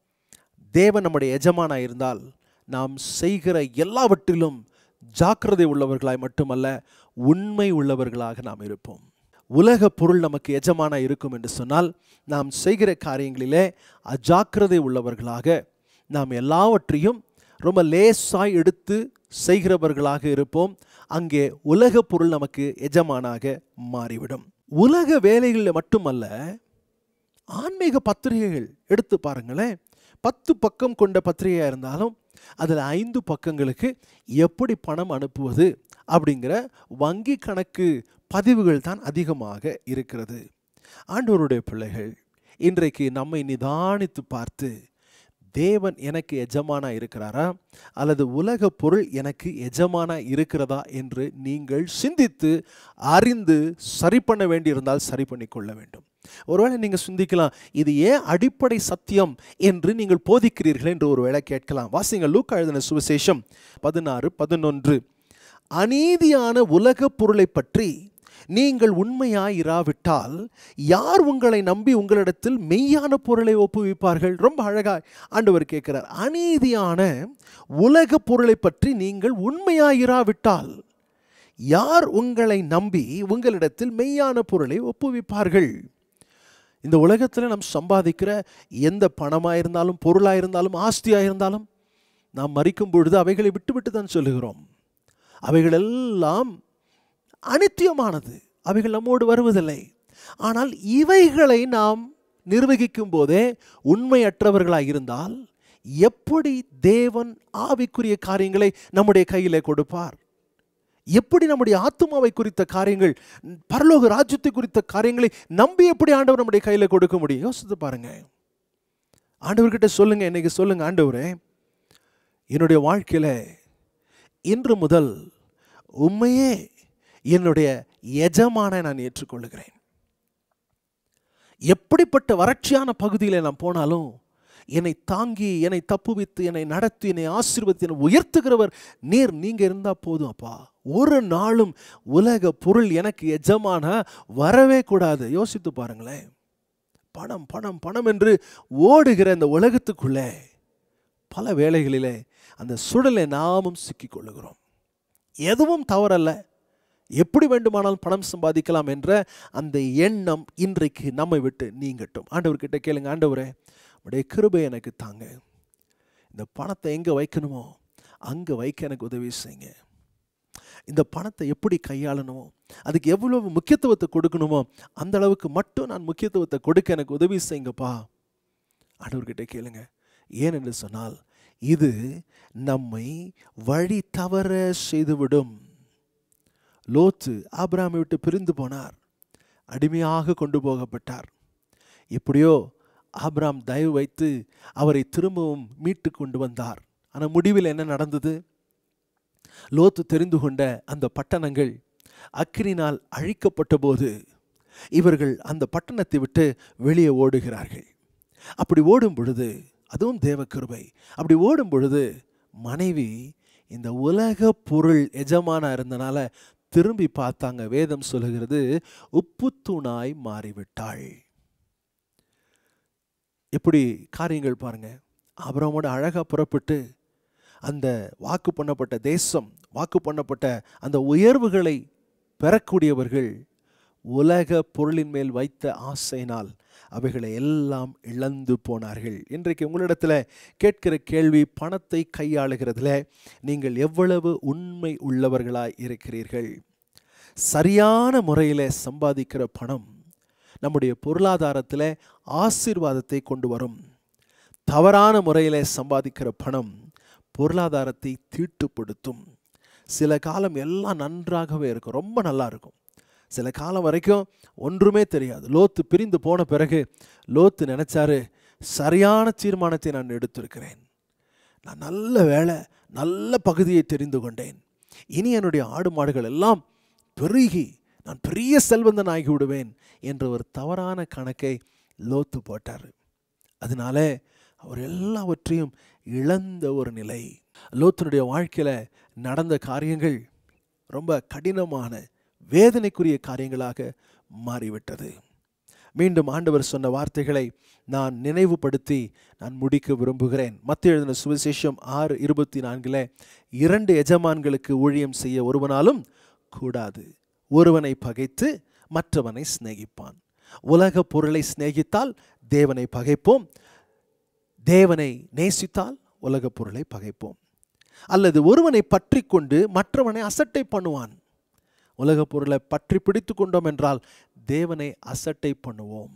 தேவன் நம்முடைய எஜமானாக இருந்தால் நாம் செய்கிற எல்லாவற்றிலும் ஜாக்கிரதை உள்ளவர்களாய் மட்டுமல்ல உண்மை உள்ளவர்களாக நாம் இருப்போம் உலக பொருள் நமக்கு எஜமானா இருக்கும் என்று சொன்னால் நாம் செய்கிற காரியங்களிலே அஜாக்கிரதை உள்ளவர்களாக நாம் எல்லாவற்றையும் ரொம்ப லேசாய் எடுத்து செய்கிறவர்களாக இருப்போம் அங்கே உலக பொருள் நமக்கு எஜமானாக மாறிவிடும் உலக வேலைகளில் மட்டுமல்ல ஆன்மீக பத்திரிகைகள் எடுத்து பாருங்களேன் பத்து பக்கம் கொண்ட பத்திரிகையாக இருந்தாலும் அதில் ஐந்து பக்கங்களுக்கு எப்படி பணம் அனுப்புவது அப்படிங்கிற வங்கி கணக்கு பதிவுகள் தான் அதிகமாக இருக்கிறது ஆண்டவருடைய பிள்ளைகள் இன்றைக்கு நம்மை நிதானித்து பார்த்து தேவன் எனக்கு எஜமானா இருக்கிறாரா அல்லது உலக பொருள் எனக்கு எஜமானா இருக்கிறதா என்று நீங்கள் சிந்தித்து அறிந்து சரி பண்ண வேண்டியிருந்தால் சரி பண்ணி கொள்ள வேண்டும் ஒருவேளை நீங்கள் சிந்திக்கலாம் இது ஏன் அடிப்படை சத்தியம் என்று நீங்கள் போதிக்கிறீர்கள் என்று ஒருவேளை கேட்கலாம் வாசிங்க லூக்கா எழுதின சுவிசேஷம் பதினாறு பதினொன்று அநீதியான உலக பொருளை பற்றி நீங்கள் உண்மையாயிராவிட்டால் யார் உங்களை நம்பி உங்களிடத்தில் மெய்யான பொருளை ஒப்புவிப்பார்கள் ரொம்ப அழகாய் ஆண்டவர் கேட்கிறார் அநீதியான உலக பொருளை பற்றி நீங்கள் உண்மையாயிராவிட்டால் யார் உங்களை நம்பி உங்களிடத்தில் மெய்யான பொருளை ஒப்புவிப்பார்கள் இந்த உலகத்தில் நாம் சம்பாதிக்கிற எந்த பணமாக இருந்தாலும் பொருளாக இருந்தாலும் ஆஸ்தியாக இருந்தாலும் நாம் மறிக்கும் பொழுது அவைகளை விட்டுவிட்டு தான் சொல்லுகிறோம் அவைகளெல்லாம் அனித்தியமானது அவைகள் நம்மோடு வருவதில்லை ஆனால் இவைகளை நாம் நிர்வகிக்கும் போதே உண்மையற்றவர்களாக இருந்தால் எப்படி தேவன் ஆவிக்குரிய காரியங்களை நம்முடைய கையிலே கொடுப்பார் எப்படி நம்முடைய ஆத்மாவை குறித்த காரியங்கள் பரலோக ராஜ்யத்தை குறித்த காரியங்களை நம்பி எப்படி ஆண்டவர் நம்முடைய கையில் கொடுக்க முடியும் யோசித்து பாருங்க ஆண்டவர்கிட்ட சொல்லுங்க இன்னைக்கு சொல்லுங்க ஆண்டவரே என்னுடைய வாழ்க்கையில் இன்று முதல் உண்மையே என்னுடைய எஜமான நான் ஏற்றுக்கொள்ளுகிறேன் எப்படிப்பட்ட வறட்சியான பகுதியில் நான் போனாலும் என்னை தாங்கி என்னை தப்புவித்து என்னை நடத்தி என்னை ஆசீர்வதித்து என்னை உயர்த்துகிறவர் நீர் நீங்க இருந்தா போதும் அப்பா ஒரு நாளும் உலக பொருள் எனக்கு எஜமான வரவே கூடாது யோசித்து பாருங்களேன் பணம் பணம் பணம் என்று ஓடுகிற இந்த உலகத்துக்குள்ளே பல வேளைகளிலே அந்த சுடலை நாமும் சிக்கிக் கொள்ளுகிறோம் எதுவும் தவறல்ல எப்படி வேண்டுமானாலும் பணம் சம்பாதிக்கலாம் என்ற அந்த எண்ணம் இன்றைக்கு நம்மை விட்டு நீங்கட்டும் ஆண்டவர்கிட்ட கேளுங்க ஆண்டவரே உடைய கிருபை எனக்கு தாங்க இந்த பணத்தை எங்கே வைக்கணுமோ அங்கே வைக்க எனக்கு உதவி செய்யுங்க இந்த பணத்தை எப்படி கையாளணுமோ அதுக்கு எவ்வளவு முக்கியத்துவத்தை கொடுக்கணுமோ அந்த அளவுக்கு மட்டும் நான் முக்கியத்துவத்தை கொடுக்க எனக்கு உதவி செய்யுங்கப்பா ஆண்டவர்கிட்ட கேளுங்க ஏன் என்று சொன்னால் இது நம்மை வழி தவற செய்துவிடும் லோத்து ஆபிராமை விட்டு பிரிந்து போனார் அடிமையாக கொண்டு போகப்பட்டார் எப்படியோ ஆபிராம் தயவு வைத்து அவரை திரும்பவும் மீட்டு கொண்டு வந்தார் ஆனால் முடிவில் என்ன நடந்தது லோத்து தெரிந்து கொண்ட அந்த பட்டணங்கள் அக்கினினால் அழிக்கப்பட்ட போது இவர்கள் அந்த பட்டணத்தை விட்டு வெளியே ஓடுகிறார்கள் அப்படி ஓடும் பொழுது அதுவும் தேவ கிருபை அப்படி ஓடும் பொழுது மனைவி இந்த உலக பொருள் எஜமானா இருந்தனால திரும்பி பார்த்தாங்க வேதம் சொல்லுகிறது உப்புத்தூணாய் மாறிவிட்டாள் எப்படி காரியங்கள் பாருங்க அப்புறமோட அழகா புறப்பட்டு அந்த வாக்கு பண்ணப்பட்ட தேசம் வாக்கு பண்ணப்பட்ட அந்த உயர்வுகளை பெறக்கூடியவர்கள் உலக பொருளின் மேல் வைத்த ஆசையினால் அவைகளை எல்லாம் இழந்து போனார்கள் இன்றைக்கு உங்களிடத்தில் கேட்கிற கேள்வி பணத்தை கையாளுகிறதுல நீங்கள் எவ்வளவு உண்மை உள்ளவர்களாய் இருக்கிறீர்கள் சரியான முறையில் சம்பாதிக்கிற பணம் நம்முடைய பொருளாதாரத்தில் ஆசீர்வாதத்தை கொண்டு வரும் தவறான முறையில் சம்பாதிக்கிற பணம் பொருளாதாரத்தை தீட்டுப்படுத்தும் சில காலம் எல்லாம் நன்றாகவே இருக்கும் ரொம்ப நல்லா இருக்கும் சில காலம் வரைக்கும் ஒன்றுமே தெரியாது லோத்து பிரிந்து போன பிறகு லோத்து நினைச்சாரு சரியான தீர்மானத்தை நான் எடுத்திருக்கிறேன் நான் நல்ல வேலை நல்ல பகுதியை தெரிந்து கொண்டேன் இனி என்னுடைய ஆடு மாடுகள் எல்லாம் பெருகி நான் பெரிய செல்வந்தன் ஆகி விடுவேன் என்ற ஒரு தவறான கணக்கை லோத்து போட்டார் அதனால அவர் எல்லாவற்றையும் இழந்த ஒரு நிலை லோத்தினுடைய வாழ்க்கையில் நடந்த காரியங்கள் ரொம்ப கடினமான வேதனைக்குரிய காரியங்களாக மாறிவிட்டது மீண்டும் ஆண்டவர் சொன்ன வார்த்தைகளை நான் நினைவுபடுத்தி நான் முடிக்க விரும்புகிறேன் மத்திய எழுதின சுவிசேஷம் ஆறு இருபத்தி நான்கில் இரண்டு எஜமான்களுக்கு ஊழியம் செய்ய ஒருவனாலும் கூடாது ஒருவனை பகைத்து மற்றவனை சிநேகிப்பான் உலக பொருளை சிநேகித்தால் தேவனை பகைப்போம் தேவனை நேசித்தால் உலக பொருளை பகைப்போம் அல்லது ஒருவனை பற்றி கொண்டு மற்றவனை அசட்டை பண்ணுவான் உலக பொருளை பற்றி பிடித்து கொண்டோம் என்றால் தேவனை அசட்டை பண்ணுவோம்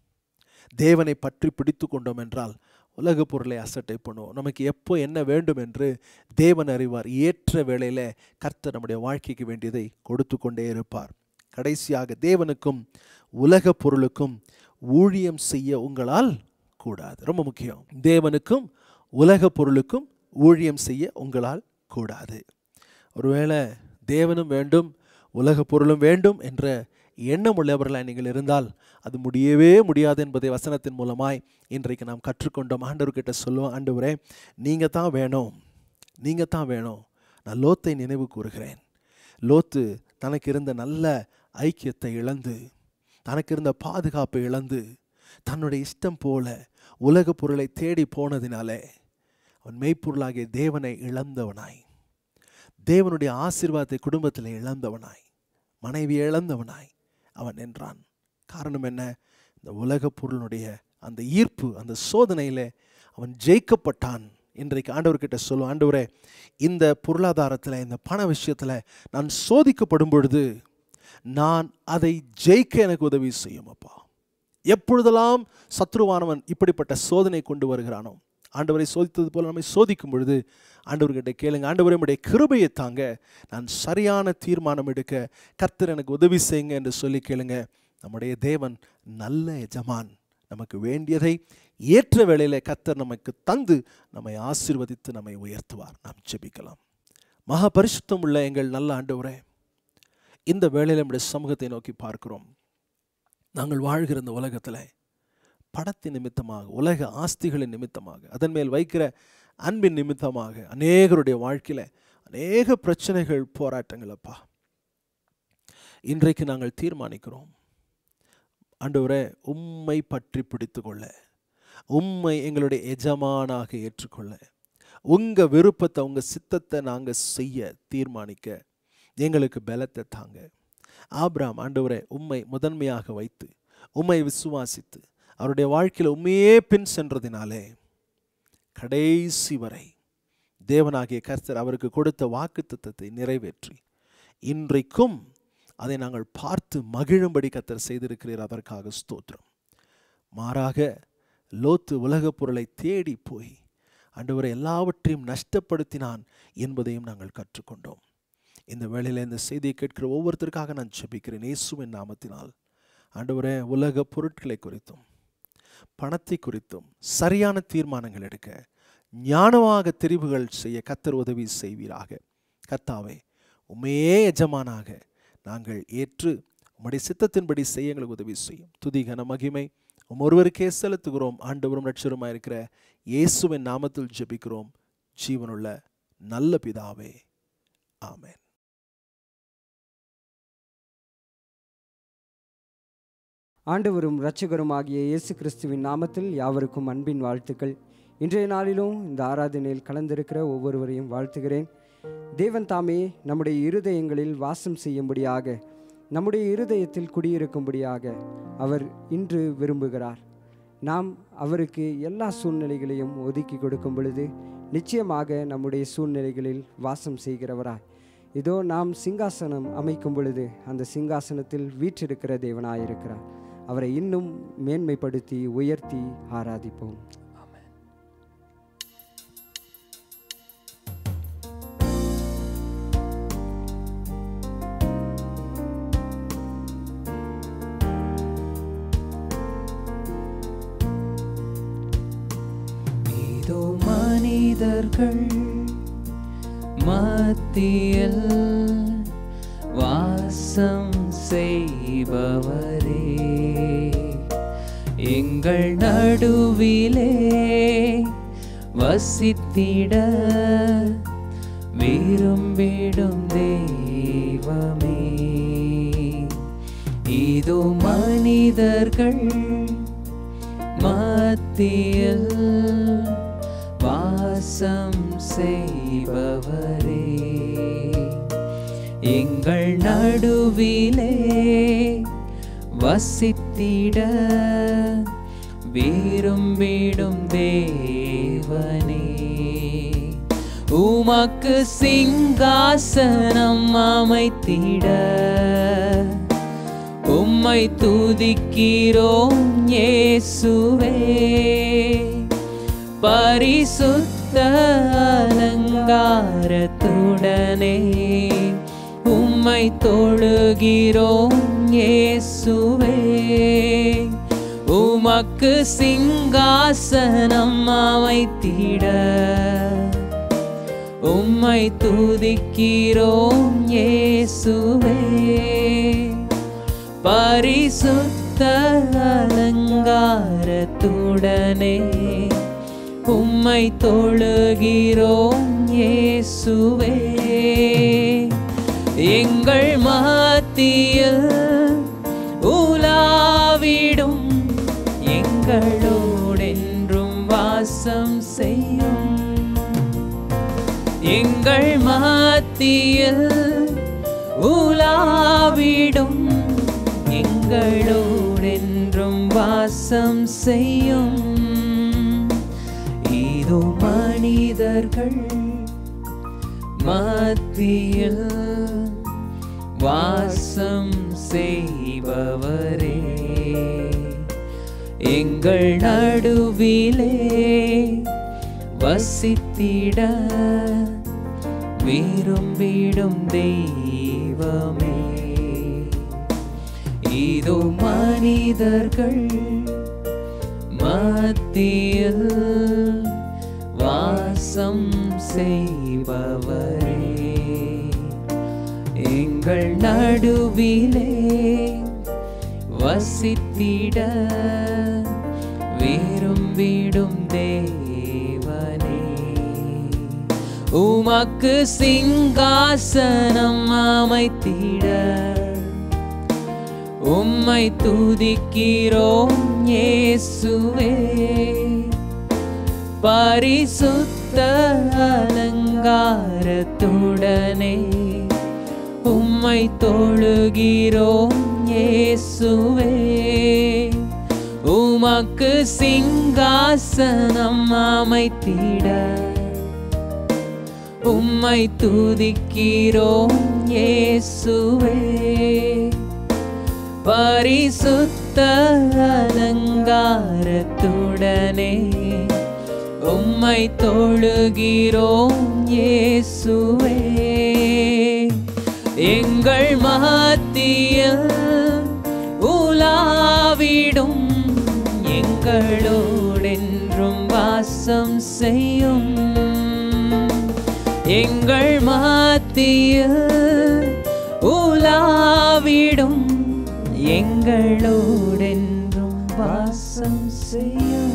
தேவனை பற்றி பிடித்து கொண்டோம் என்றால் உலக பொருளை அசட்டை பண்ணுவோம் நமக்கு எப்போ என்ன வேண்டும் என்று தேவன் அறிவார் ஏற்ற வேளையில் கர்த்தர் நம்முடைய வாழ்க்கைக்கு வேண்டியதை கொடுத்து கொண்டே இருப்பார் கடைசியாக தேவனுக்கும் உலக பொருளுக்கும் ஊழியம் செய்ய உங்களால் கூடாது ரொம்ப முக்கியம் தேவனுக்கும் உலக பொருளுக்கும் ஊழியம் செய்ய உங்களால் கூடாது ஒருவேளை தேவனும் வேண்டும் உலக பொருளும் வேண்டும் என்ற எண்ணம் உள்ளவர்களாய் நீங்கள் இருந்தால் அது முடியவே முடியாது என்பதை வசனத்தின் மூலமாய் இன்றைக்கு நாம் கற்றுக்கொண்டோம் ஆண்டவர்கிட்ட சொல்லுவோம் ஆண்டவரே நீங்கள் தான் வேணும் நீங்கள் தான் வேணும் நான் லோத்தை நினைவு கூறுகிறேன் லோத்து தனக்கு இருந்த நல்ல ஐக்கியத்தை இழந்து தனக்கு இருந்த பாதுகாப்பை இழந்து தன்னுடைய இஷ்டம் போல உலக பொருளை தேடி போனதினாலே அவன் மெய்ப்பொருளாகிய தேவனை இழந்தவனாய் தேவனுடைய ஆசீர்வாதத்தை குடும்பத்தில் இழந்தவனாய் மனைவி இழந்தவனாய் அவன் நின்றான் காரணம் என்ன இந்த உலக பொருளுடைய அந்த ஈர்ப்பு அந்த சோதனையில் அவன் ஜெயிக்கப்பட்டான் இன்றைக்கு ஆண்டவர்கிட்ட சொல்லும் ஆண்டவரே இந்த பொருளாதாரத்தில் இந்த பண விஷயத்தில் நான் சோதிக்கப்படும் பொழுது நான் அதை ஜெயிக்க எனக்கு உதவி செய்யும் அப்பா எப்பொழுதெல்லாம் சத்ருவானவன் இப்படிப்பட்ட சோதனை கொண்டு வருகிறானோ ஆண்டவரை சோதித்தது போல நம்மை சோதிக்கும் பொழுது ஆண்டவர்கிட்ட கேளுங்க ஆண்டவரை உடைய கிருபையை தாங்க நான் சரியான தீர்மானம் எடுக்க கர்த்தர் எனக்கு உதவி செய்யுங்க என்று சொல்லி கேளுங்க நம்முடைய தேவன் நல்ல எஜமான் நமக்கு வேண்டியதை ஏற்ற வேளையில் கர்த்தர் நமக்கு தந்து நம்மை ஆசீர்வதித்து நம்மை உயர்த்துவார் நாம் ஜெபிக்கலாம் மகா பரிசுத்தம் உள்ள எங்கள் நல்ல ஆண்டவரே இந்த வேளையில் நம்முடைய சமூகத்தை நோக்கி பார்க்கிறோம் நாங்கள் வாழ்கிற இந்த உலகத்தில் படத்தின் நிமித்தமாக உலக ஆஸ்திகளின் நிமித்தமாக அதன் மேல் வைக்கிற அன்பின் நிமித்தமாக அநேகருடைய வாழ்க்கையில் அநேக பிரச்சனைகள் போராட்டங்கள் அப்பா இன்றைக்கு நாங்கள் தீர்மானிக்கிறோம் ஆண்டவரே உம்மை பற்றி பிடித்து கொள்ள உம்மை எங்களுடைய எஜமானாக ஏற்றுக்கொள்ள உங்கள் விருப்பத்தை உங்கள் சித்தத்தை நாங்கள் செய்ய தீர்மானிக்க எங்களுக்கு பலத்தை தாங்க ஆபிராம் ஆண்டவரே உம்மை முதன்மையாக வைத்து உம்மை விசுவாசித்து அவருடைய வாழ்க்கையில் உண்மையே பின் சென்றதினாலே கடைசி வரை தேவனாகிய கர்த்தர் அவருக்கு கொடுத்த வாக்குத்தத்தத்தை நிறைவேற்றி இன்றைக்கும் அதை நாங்கள் பார்த்து மகிழும்படி கர்த்தர் செய்திருக்கிறீர் அதற்காக ஸ்தோத்திரம் மாறாக லோத்து உலகப் பொருளை தேடி போய் ஆண்டவரை எல்லாவற்றையும் நஷ்டப்படுத்தினான் என்பதையும் நாங்கள் கற்றுக்கொண்டோம் இந்த வேளையில் இந்த செய்தியை கேட்கிற ஒவ்வொருத்தருக்காக நான் ஜெபிக்கிறேன் இயேசுவின் நாமத்தினால் ஆண்டவரே உலக பொருட்களை குறித்தும் பணத்தை குறித்தும் சரியான தீர்மானங்கள் எடுக்க ஞானமாக தெரிவுகள் செய்ய கத்தர் உதவி செய்வீராக கத்தாவே உண்மையே எஜமானாக நாங்கள் ஏற்று உம்முடைய சித்தத்தின்படி செய்ய எங்களுக்கு உதவி செய்யும் துதி கன மகிமை உம் ஒருவருக்கே செலுத்துகிறோம் ஆண்டவரும் ரட்சருமாய் இருக்கிற இயேசுவின் நாமத்தில் ஜெபிக்கிறோம் ஜீவனுள்ள நல்ல பிதாவே ஆமென் ஆண்டவரும் இரட்சகருமாகிய இயேசு கிறிஸ்துவின் நாமத்தில் யாவருக்கும் அன்பின் வாழ்த்துக்கள் இன்றைய நாளிலும் இந்த ஆராதனையில் கலந்திருக்கிற ஒவ்வொருவரையும் வாழ்த்துகிறேன் தேவன் தாமே நம்முடைய இருதயங்களில் வாசம் செய்யும்படியாக நம்முடைய இருதயத்தில் குடியிருக்கும்படியாக அவர் இன்று விரும்புகிறார் நாம் அவருக்கு எல்லா சூழ்நிலைகளையும் ஒதுக்கி கொடுக்கும் பொழுது நிச்சயமாக நம்முடைய சூழ்நிலைகளில் வாசம் செய்கிறவராய் இதோ நாம் சிங்காசனம் அமைக்கும் பொழுது அந்த சிங்காசனத்தில் வீற்றிருக்கிற தேவனாயிருக்கிறார் அவரை இன்னும் மேன்மைப்படுத்தி உயர்த்தி ஆராதிப்போம் இதோ மனிதர்கள் மத்தியில் வாசம் செய்பவரே எங்கள் நடுவிலே வசித்திட விரும்பிடும் தெய்வமே இதோ மனிதர்கள் மத்தியில் வாசம் செய்பவரே எங்கள் நடுவிலே வசித்திட விரும்பிடும் தேவனே உமக்கு சிங்காசனம் அமைத்திட உம்மை துதிக்கிறோம் இயேசுவே பரிசுத்த அலங்காரத்துடனே உம்மை தொழுகிறோம் இயேசுவே உமக்கு சிங்காசனம் அமைத்திட உம்மை துதிக்கிறோம் இயேசுவே பரிசுத்த அலங்காரத்துடனே உம்மை தொழுகிறோம் இயேசுவே எங்கள் மத்தியில் உலாவிடும் எங்களோடென்றும் வாசம் செய்யும் எங்கள் மத்தியில் உலாவிடும் எங்களோடென்றும் வாசம் செய்யும் இதோ மனிதர்கள் மத்தியில் வாசம் செய்பவரே எங்கள் நடுவிலே வசித்திட விரும்பிடும் தெய்வமே இதோ மனிதர்கள் மத்தியில் வாசம் செய்பவரே எங்கள் நடுவிலே வசித்திட விரும்பிடும் தேவனே உமக்கு சிங்காசனம் அமைத்திட உம்மை துதிக்கிறோம் இயேசுவே பரிசுத்த அலங்காரத்துடனே உம்மை தொழுகிறோம் இயேசுவே உமக்கு சிங்காசனம் அமைத்திட உம்மை துதிக்கிறோம் இயேசுவே பரிசுத்த அலங்காரத்துடனே உம்மை தொழுகிறோம் இயேசுவே எங்கள் மத்தியில் உலாவிடும் எங்களோடென்றும் வாசம் செய்யும் எங்கள் மத்தியில் உலாவிடும் எங்களோடென்றும் வாசம் செய்யும்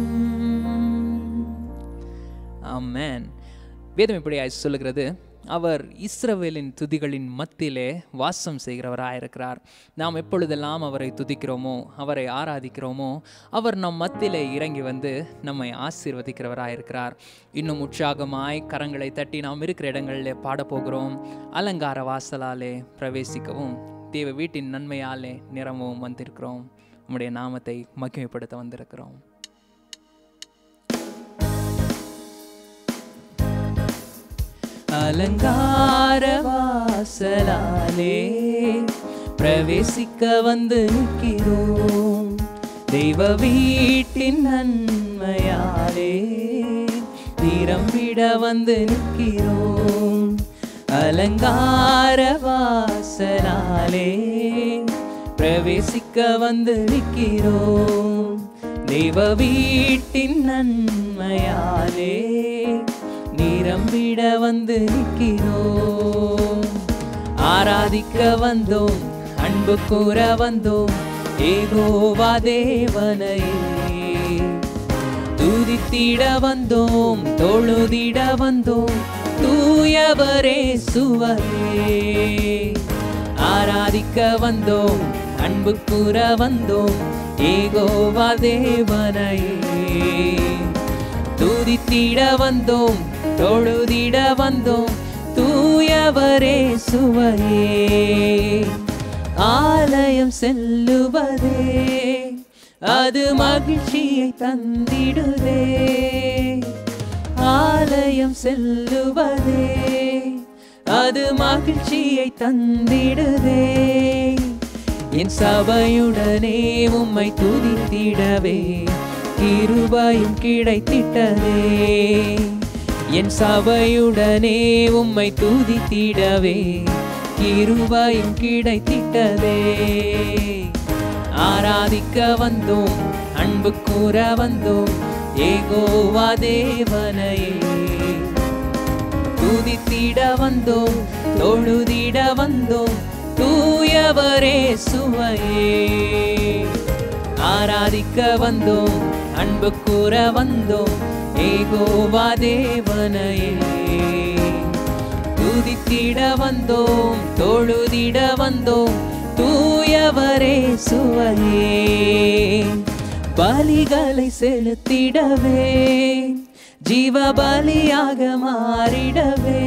ஆமென் வேதம் இப்படியாய் சொல்லுகிறது அவர் இஸ்ரவேலின் துதிகளின் மத்தியிலே வாசம் செய்கிறவராயிருக்கிறார் நாம் எப்பொழுதெல்லாம் அவரை துதிக்கிறோமோ அவரை ஆராதிக்கிறோமோ அவர் நம் மத்தியிலே இறங்கி வந்து நம்மை ஆசீர்வதிக்கிறவராயிருக்கிறார் இன்னும் உற்சாகமாய் கரங்களை தட்டி நாம் இருக்கிற இடங்களிலே பாடப்போகிறோம் அலங்கார வாசலாலே பிரவேசிக்கவும் தேவ வீட்டின் நன்மையாலே நிரம்பவும் வந்திருக்கிறோம் நம்முடைய நாமத்தை மகிமைப்படுத்த வந்திருக்கிறோம் அலங்கார வாசலாலே பிரவேசிக்க வந்து நிற்கிறோம் தெய்வ வீட்டின் நன்மையாலே திறம்பிட வந்து நிற்கிறோம் அலங்கார வாசலாலே பிரவேசிக்க வந்து நிற்கிறோம் தெய்வ வீட்டின் நன்மையாலே நிரம்பிட வந்து நிற்கிறோம் ஆராதிக்க வந்தோம் அன்பு கூற வந்தோம் ஏகோவா தேவனையே துதித்திட வந்தோம் தொழுதிட வந்தோம் தூயவரே சுவரே ஆராதிக்க வந்தோம் அன்பு கூற வந்தோம் ஏகோவா தேவனையே துதித்திட வந்தோம் தொழுதிட வந்தோம் தூயவரே சுவையே ஆலயம் செல்லுவதே அது மகிழ்ச்சியை தந்திடுதே ஆலயம் செல்லுவதே அது மகிழ்ச்சியை தந்திடுதே என் சபையுடனே உம்மை துதித்திடவே கிருபையும் கிடைத்திட்டதே என் சபையுடனே உம்மை துதித்திடவே கிருபையும் கிடைத்திட்டதே ஆராதிக்க வந்தோம் அன்பு கூற வந்தோம் ஏகோவா தேவனையே துதித்திட வந்தோம் தொழுதிட வந்தோம் தூயவரே சுவையே ஆராதிக்க வந்தோம் அன்பு கூற வந்தோம் ஏகோவா தேவனையே துதித்திட வந்தோம் தொழுதிட வந்தோம் தூயவரே சுவையே பலிகளை செலுத்திடவே ஜீவ பலியாக மாறிடவே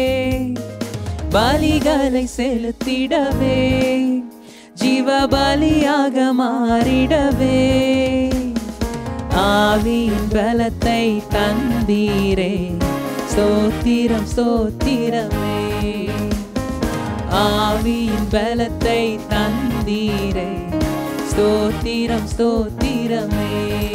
பலிகளை செலுத்திடவே ஜீவ பலியாக மாறிடவே ஆவியின் பலத்தை தந்தீரே ஸ்தோத்திரம் ஸ்தோத்திரமே ஆவியின் பலத்தை தந்தீரே ஸ்தோத்திரம் ஸ்தோத்திரமே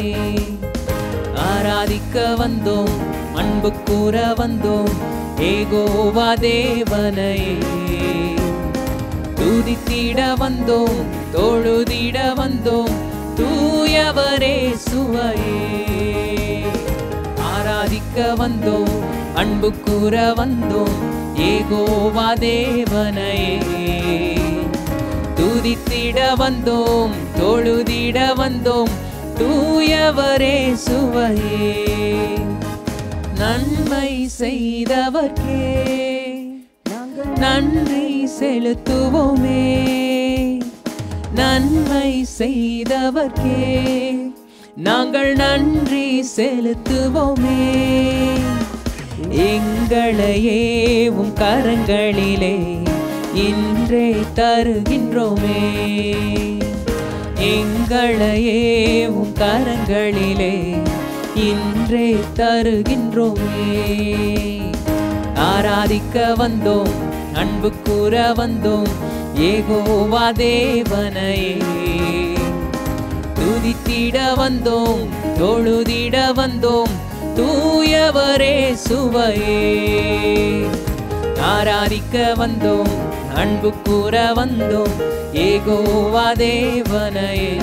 ஆராதிக்க வந்தோம் அன்பு கூற வந்தோம் ஏகோவா தேவனையே துதித்திட வந்தோம் தொழுதிட வந்தோம் தூயவரே சுவையே ஆராதிக்க வந்தோம் அன்பு கூற வந்தோம் ஏகோவா தேவனையே துதித்திட வந்தோம் தொழுதிட வந்தோம் தூயவரே சுவையே நன்மை செய்தவர்க்கே நன்றி செலுத்துவோமே நன்மை செய்தவர்க்கே நாங்கள் நன்றி செலுத்துவோமே எங்களையே உம் கரங்களிலே இன்றே தருகின்றோமே எங்களையே உம் கரங்களிலே இன்றே தருகின்றோமே ஆராதிக்க வந்தோம் அன்பு கூற வந்தோம் ஏகோவா தேவனையே துதித்திட வந்தோம் தொழுதிட வந்தோம் தூயவரே சுவையே ஆராதிக்க வந்தோம் அன்பு கூற வந்தோம் ஏகோவா தேவனையே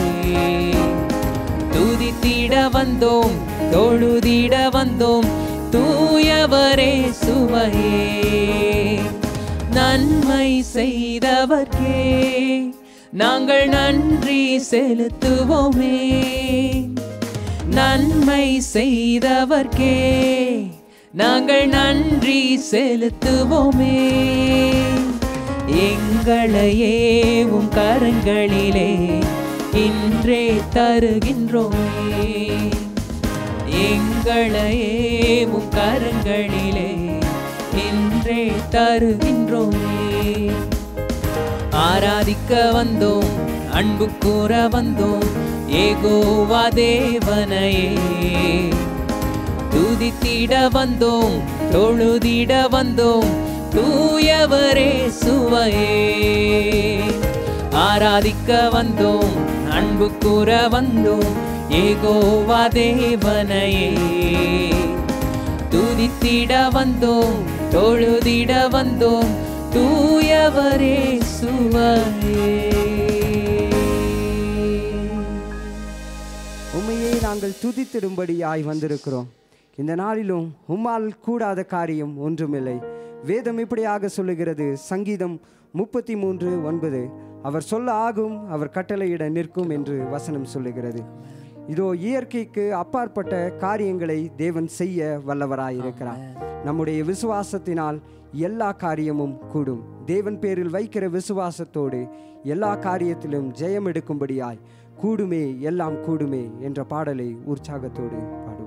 துதித்திட வந்தோம் தொழுதிட வந்தோம் தூயவரே சுவையே நன்மை செய்தவர்க்கே நாங்கள் நன்றி செலுத்துவோமே நன்மை செய்தவர்க்கே நாங்கள் நன்றி செலுத்துவோமே எங்களையே உம் கரங்களிலே இன்றே தருகின்றோமே எங்களையே உம் கரங்களிலே இன்றே தருகின்றோமே ஆராதிக்க வந்தோம் அன்பு கூற வந்தோம் ஏகோவா தேவனையே துதித்திட வந்தோம் தொழுதிட வந்தோம் தூயவரே சுவையே ஆராதிக்க வந்தோம் அன்பு கூற வந்தோம் ஏகோவா தேவனையே துதித்திட வந்தோம் தொழுதிட வந்தோம் தூயவரே சுவையே உண்மையை நாங்கள் துதித்திடும்படியாய் வந்திருக்கிறோம் இந்த நாளிலும் உம்மால் கூடாத காரியம் ஒன்றுமில்லை வேதம் இப்படியாக சொல்லுகிறது சங்கீதம் முப்பத்தி மூன்று ஒன்பது அவர் சொல்ல ஆகும் அவர் கட்டளையிட நிற்கும் என்று வசனம் சொல்லுகிறது இதோ இயற்கைக்கு அப்பாற்பட்ட காரியங்களை தேவன் செய்ய வல்லவராயிருக்கிறார் நம்முடைய விசுவாசத்தினால் எல்லா காரியமும் கூடும் தேவன் பேரில் வைக்கிற விசுவாசத்தோடு எல்லா காரியத்திலும் ஜெயம் எடுக்கும்படியாய் கூடுமே எல்லாம் கூடுமே என்ற பாடலை உற்சாகத்தோடு பாடுவோம்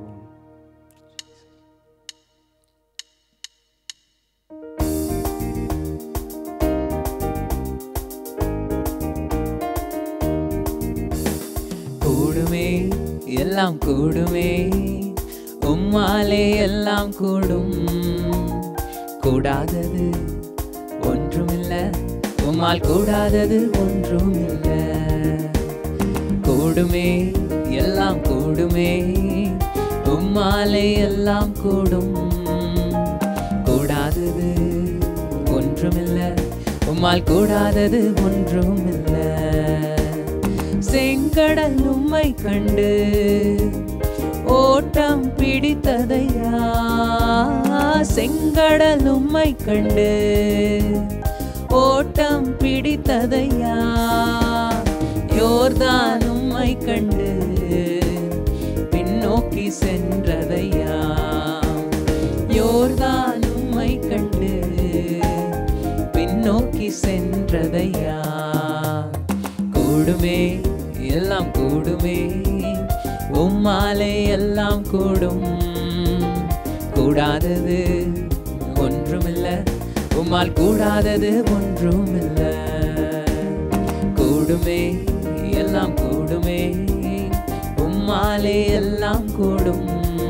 கூடுமே எல்லாம் கூடுமே உம்மாலே எல்லாம் கூடும் கூடாதது ஒன்றுமில்ல உம்மால் கூடாதது ஒன்றுமில்ல கூடுமே எல்லாம் கூடுமே உம்மாலே எல்லாம் கூடும் கூடாதது ஒன்றுமில்ல உம்மால் கூடாதது ஒன்றுமில்ல செங்கடல் உம்மை கண்டு ஓட்டம் பிடித்ததையா செங்கடல் உம்மை கண்டு ஓட்டம் பிடித்ததையா யோர்தான் உம்மை கண்டு பின்னோக்கி சென்றதையா யோர்தான் உம்மை கண்டு பின்னோக்கி சென்றதையா கூடுமே எல்லாம் கூடுமே உம்மாலே எல்லாம் கூடும் கூடாதது ஒன்றுமில்ல உம்மால் கூடாதது ஒன்றுமில்ல கூடுமே எல்லாம் கூடுமே உம்மாலே எல்லாம் கூடும்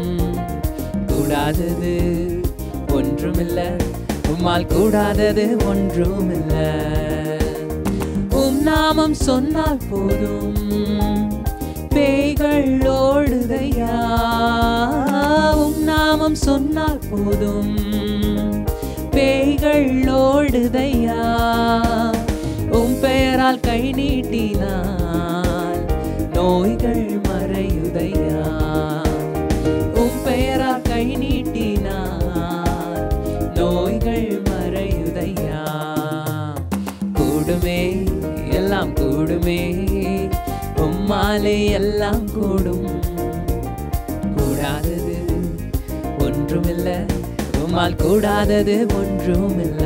கூடாதது ஒன்றுமில்ல உம்மால் கூடாதது ஒன்றுமில்ல உம் நாமம் சொன்னால் போதும் பேய்கள் ஓடுதையா உம் நாமம் சொன்னால் போதும் பேய்கள் ஓடுதையா உம் பெயரால் கை நீட்டினால் நோய்கள் மறையுதையா உம் பெயரால் கை நீட்டினால் நோய்கள் மறை கூடுமே உம்மாலே எல்லாம் கூடும் கூடாதது ஒன்றுமில்ல உம்மால் கூடாதது ஒன்றுமில்ல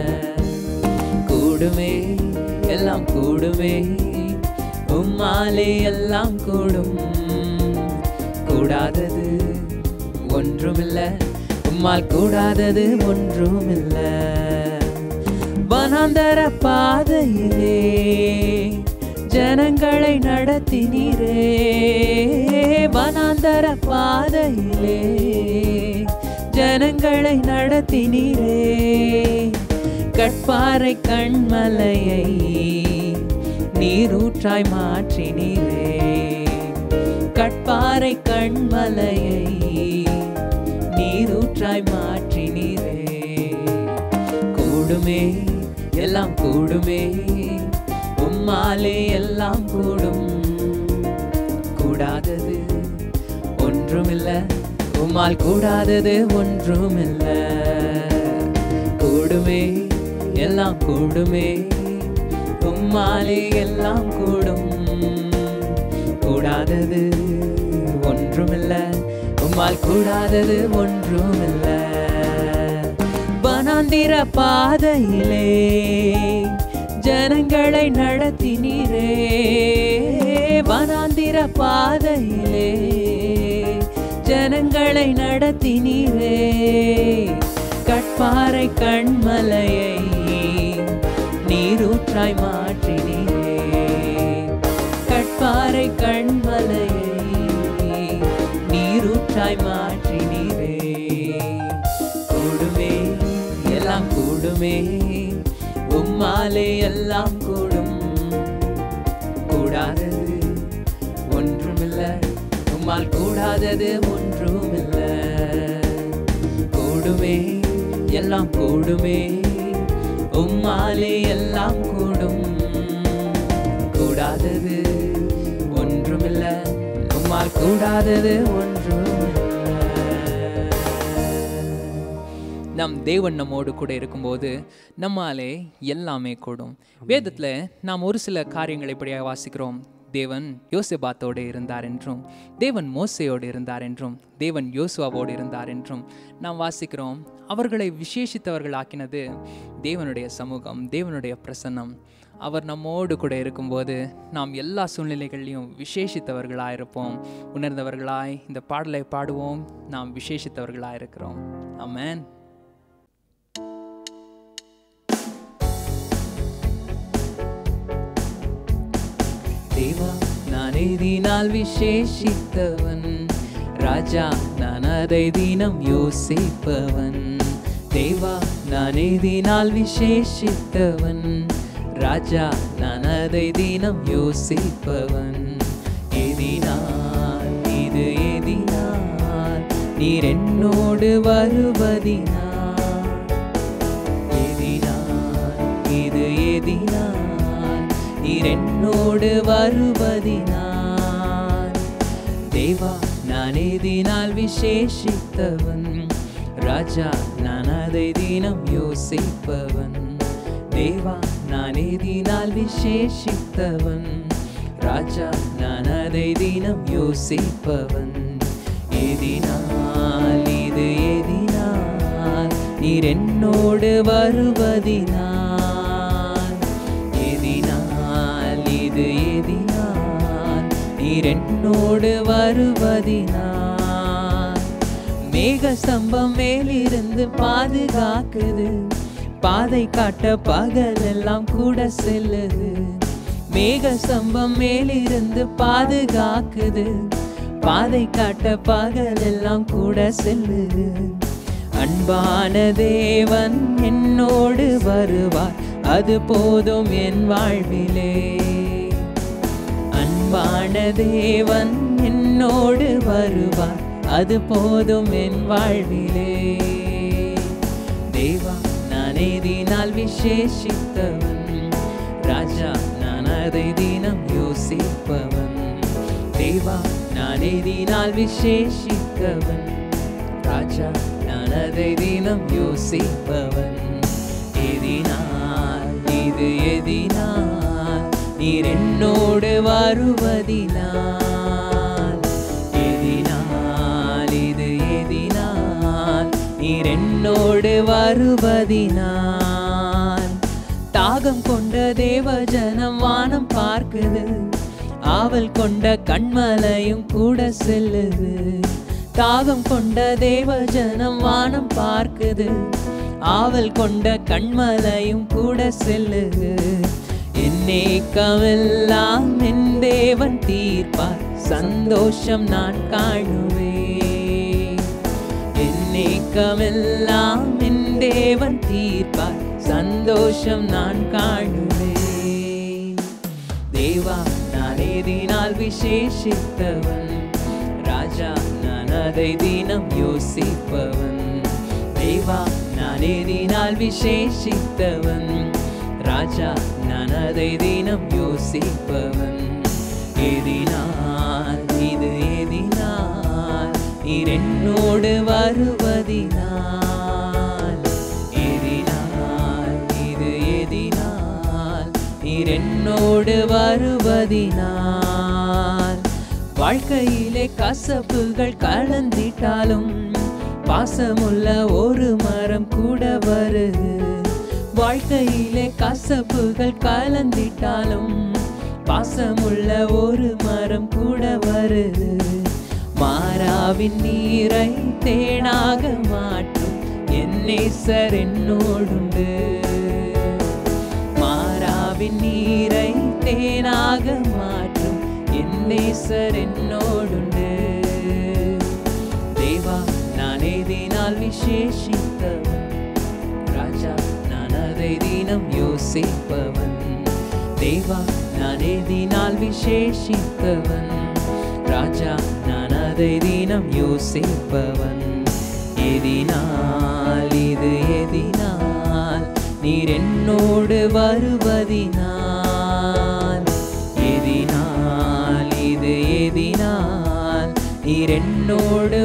கூடுமே எல்லாம் கூடுமே உம்மாலே எல்லாம் கூடும் கூடாதது ஒன்றுமில்ல உம்மால் கூடாதது ஒன்றுமில்ல வனாந்தர பாதையிலே ஜனங்களை நடத்தினீரே வனாந்தர பாதையிலே ஜனங்களை நடத்தினீரே கட்பாறை கண்மலையை நீரூற்றாய் மாற்றினீரே கட்பாறை கண்மலையை நீரூற்றாய் மாற்றினீரே கூடுமே எல்லாம் கூடுமே உம்மாலே எல்லாம் கூடும் கூடாதது ஒன்றுமில்ல உம்மால் கூடாதது ஒன்றுமில்ல கூடுமே எல்லாம் கூடுமே உம்மாலே எல்லாம் கூடும் கூடாதது ஒன்றுமில்ல உம்மால் கூடாதது ஒன்றுமில்ல வனாந்திர பாதையிலே ஜனங்களை நடத்தினீரே வனாந்திர பாதையிலே ஜனங்களை நடத்தினீரே கட்பாறை கண்மலையை நீரூற்றாய் மாற்றினீரே கட்பாறை கண்மலையை நீரூற்றாய் மாற்றினீரே கூடுமே எல்லாம் கூடுமே உம்மாலே எல்லாம் கூடும் கூடாதது ஒன்றுமில்ல உம்மால் கூடாதது ஒன்றுமில்ல கூடுமே எல்லாம் கூடுமே உம்மாலே எல்லாம் கூடும் கூடாதது ஒன்றுமில்ல உம்மால் கூடாதது ஒன்றுமில்ல நம் தேவன் நம்மோடு கூட இருக்கும்போது நம்மாலே எல்லாமே கூடும் வேதத்தில் நாம் ஒரு சில காரியங்களை இப்படியாக வாசிக்கிறோம் தேவன் யோசபாத்தோடு இருந்தார் என்றும் தேவன் மோசையோடு இருந்தார் என்றும் தேவன் யோசுவாவோடு இருந்தார் என்றும் நாம் வாசிக்கிறோம் அவர்களை விசேஷித்தவர்கள் ஆக்கினது தேவனுடைய சமூகம் தேவனுடைய பிரசன்னம் அவர் நம்மோடு கூட இருக்கும்போது நாம் எல்லா சூழ்நிலைகள்லையும் விசேஷித்தவர்களாக இருப்போம் உணர்ந்தவர்களாய் இந்த பாடலை பாடுவோம் நாம் விசேஷித்தவர்களாக இருக்கிறோம் ஆமென் தேவா நான் எதினால் விசேஷித்தவன் ராஜா நான் அதை தினம் யோசிப்பவன் தேவா நான் எதினால் விசேஷித்தவன் ராஜா நான் அதை தினம் யோசிப்பவன் எதினால் இது எதினால் நீர் என்னோடு வருவதினால் எதினால் இது எதினால் நீர் என்னோடு வருவதினால் தேவா நான் எதினால் விசேஷித்தவன் ராஜா நான் அதை தினம் யோசிப்பவன் தேவா நான் எதினால் விசேஷித்தவன் ராஜா நான் அதை தினம் யோசிப்பவன் எதினால் இது எதினால் நீர் என்னோடு வருவதினால் எதினால் இது எதினால் நீர் என்னோடு வருவதினால் மேக ஸ்தம்பம் மேலிருந்து பாதுகாக்குது பாதை காட்ட பகலெல்லாம் கூட செல்லுது மேக ஸ்தம்பம் மேலிருந்து பாதுகாக்குது பாதை காட்ட பகலெல்லாம் கூட செல்லுது அன்பான தேவன் என்னோடு வருவார் அது போதும் என் வாழ்விலே அன்பான தேவன் என்னோடு வருவார் அது போதும் என் வாழ்விலே தேவா நான் எதினால் விசேஷித்தவன் ராஜா நான் அதை தினம் யோசிப்பவன் தேவா நான் எதினால் விசேஷித்தவன் ராஜா நான் அதை தினம் யோசிப்பவன் எதினால் இது எதினால் நீர் என்ன என்னோடு வருவதினால் எதினால் இது எதினால் நீர் என்னோடு வருவதினால் தாகம் கொண்ட தேவ ஜனம் வானம் பார்க்குது ஆவல் கொண்ட கண்மலையும் கூட செல்லுது தாகம் கொண்ட தேவ ஜனம் வானம் பார்க்குது ஆவல் கொண்ட கண்மலையும் கூட செல்லுது என்னேக்கமெல்லாம் என் தேவன் தீர்ப்பார் சந்தோஷம் நான் காணுவேன் என்னேக்கமெல்லாம் என் தேவன் தீர்ப்பார் சந்தோஷம் நான் காணுவேன் தேவா நான் ஏதினால் விசேஷித்தவன் ராஜா நான் அதை தினம் யோசிப்பவன் தேவா நான் ஏதினால் விசேஷித்தவன் ராஜா நான் அதை தினம் யோசிப்பவன் எதினால் இது எதினால் நீர் என்னோடு வருவதினால் எதினால் இது எதினால் நீர் என்னோடு வருவதினால் வாழ்க்கையிலே கசப்புகள் கலந்திட்டாலும் பாசமுள்ள ஒரு மரம் கூட வருது வாழ்க்கையிலே கசப்புகள் கலந்திட்டாலும் பாசமுள்ள ஒரு மரம் கூட வருது மாறாவின் நீரை தேனாக மாற்றும் என் நேசர் என்னோடுண்டு மாறாவின் நீரை தேனாக மாற்றும் என் நேசர் என்னோடுண்டு தேவா நான் ஏதினால் விசேஷித்தவன் ராஜா நான் அதை தினம் யோசிப்பவன் தேவா நான் ஏதினால் விசேஷித்தவன் ராஜா நான் அதை தினம் யோசிப்பவன் எதினால் இது எதினால் நீர் என்னோடு வருவதினால் எதினால் இது எதினால் நீர் என்னோடு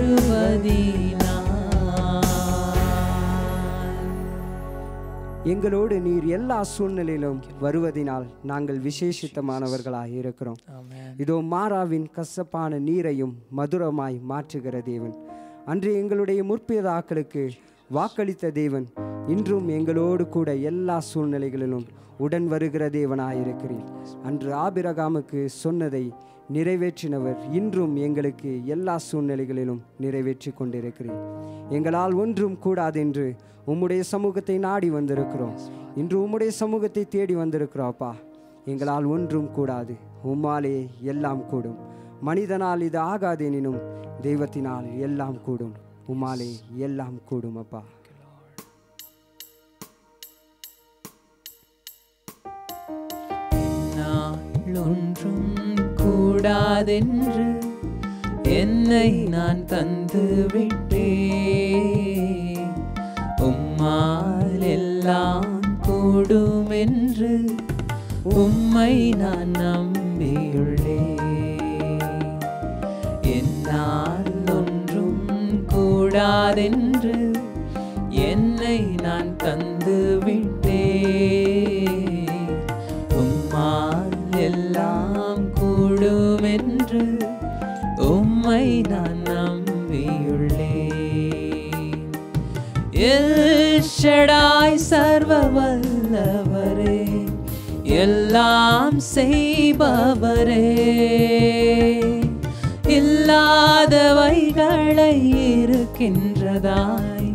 வருவதினால் எங்களோடு நீர் எல்லா சூழ்நிலையிலும் வருவதினால் நாங்கள் விசேஷித்தமானவர்களாக இருக்கிறோம் இதோ மாறாவின் கசப்பான நீரையும் மதுரமாய் மாற்றுகிற தேவன் அன்று எங்களுடைய முற்பிதாக்களுக்கு வாக்களித்த தேவன் இன்றும் எங்களோடு கூட எல்லா சூழ்நிலைகளிலும் உடன் வருகிற தேவனாயிருக்கிறீர் அன்று ஆபிரகாமுக்கு சொன்னதை நிறைவேற்றினவர் இன்றும் எங்களுக்கு எல்லா சூழ்நிலைகளிலும் நிறைவேற்றி கொண்டிருக்கிறீர் எங்களால் ஒன்றும் கூடாதென்று உம்முடைய சமூகத்தை நாடி வந்திருக்கிறோம் இன்று உம்முடைய சமூகத்தை தேடி வந்திருக்கிறோப்பா எங்களால் ஒன்றும் கூடாது உம்மாலே எல்லாம் கூடும் மனிதனால் இது ஆகாதெனினும் தெய்வத்தினால் எல்லாம் கூடும் உம்மாலே எல்லாம் கூடும் அப்பா என்னால் ஒன்றும் கூடாதென்று என்னை நான் தந்து விட்டேன் உம்மால் எல்லாம் கூடும் என்று உம்மை நான் நம்பியுள்ளேன் என்னால் ஒன்றும் கூடாதென்று என்னை நான் தந்து விட்டேன் உம்மால் எல்லாம் கூடும் என்று உம்மை நான் நம்பியுள்ளேன் எல்ஷடாய் சர்வ வல்லவரே எல்லாம் செய்பவரே இல்லாதவைகளை இருக்கின்றதாய்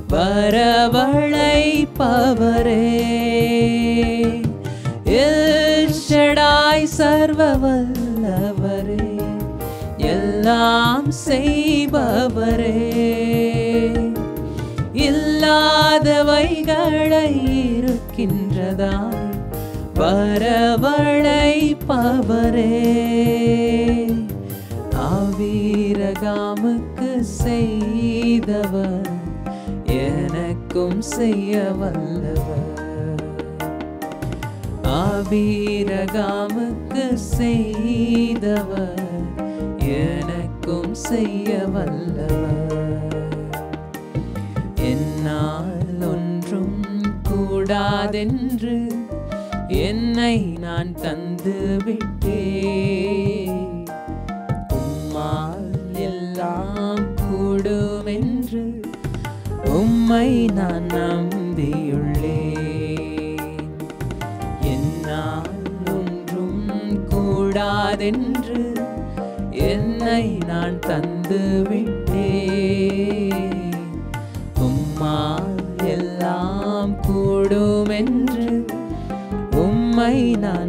வரவழைப்பவரே எல்ஷடாய் சர்வ வல்லவரே எல்லாம் செய்பவரே இல்லாதவைகளை இருக்கின்றதாய் வரவழைப்பவரே ஆவீரகாமுக்கு செய்தவர் எனக்கும் செய்ய வல்லவர் ஆபீரகாமுக்கு செய்தவர் எனக்கும் செய்ய வல்லவர் என்னால் ஒன்றும் கூடாதென்று என்னை நான் தந்து விட்டே உம்மால் எல்லாம் கூடும் என்று உம்மை நான் நம்பியுள்ளேன் என்னால் ஒன்றும் கூடாதென்று என்னை நான் தந்து விட்டேன் உம்மால் எல்லாம் கூடும் என்று உம்மை நான்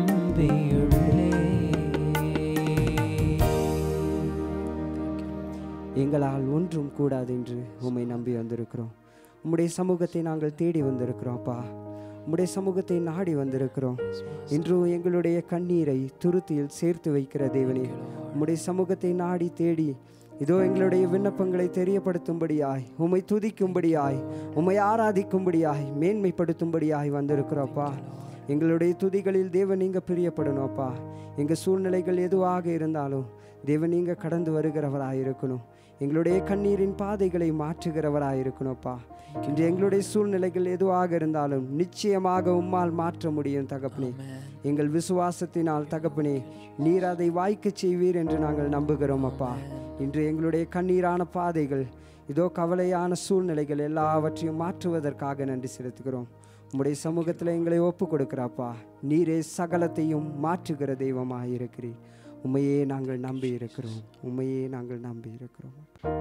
நம்பியுள்ளேன் எங்களால் ஒன்றும் கூடாது என்று உம்மை நம்பி வந்திருக்கிறோம் உம்முடைய சமூகத்தை நாங்கள் தேடி வந்திருக்கிறோம் அப்பா உம்முடைய சமூகத்தை நாடி வந்திருக்கிறோம் இன்றும் எங்களுடைய கண்ணீரை துருத்தியில் சேர்த்து வைக்கிற தேவனே உம்முடைய சமூகத்தை நாடி தேடி இதோ எங்களுடைய விண்ணப்பங்களை தெரியப்படுத்தும்படியாய் உம்மை துதிக்கும்படியாய் உம்மை ஆராதிக்கும்படியாய் மேன்மைப்படுத்தும்படியாய் வந்திருக்கிறோப்பா எங்களுடைய துதிகளில் தேவன் நீங்க பிரியப்படணும் அப்பா எங்கள் சூழ்நிலைகள் எதுவாக இருந்தாலும் தேவன் நீங்க கடந்து வருகிறவராய் இருக்கணும் எங்களுடைய கண்ணீரின் பாதைகளை மாற்றுகிறவராய் இருக்கணும்ப்பா இன்று எங்களுடைய சூழ்நிலைகள் எதுவாக இருந்தாலும் நிச்சயமாக உம்மால் மாற்ற முடியும் தகப்பனே எங்கள் விசுவாசத்தினால் தகப்பனே நீர் அதை வாய்க்கச் செய்வீர் என்று நாங்கள் நம்புகிறோம் அப்பா இன்று எங்களுடைய கண்ணீரான பாதைகள் இதோ கவலையான சூழ்நிலைகள் எல்லாவற்றையும் மாற்றுவதற்காக நன்றி செலுத்துகிறோம் உம்முடைய சமூகத்தில் எங்களை ஒப்பு கொடுக்கிறாப்பா நீரே சகலத்தையும் மாற்றுகிற தெய்வமாக இருக்கிறீர் உண்மையே நாங்கள் நம்பி இருக்கிறோம் உண்மையே நாங்கள் நம்பி இருக்கிறோம்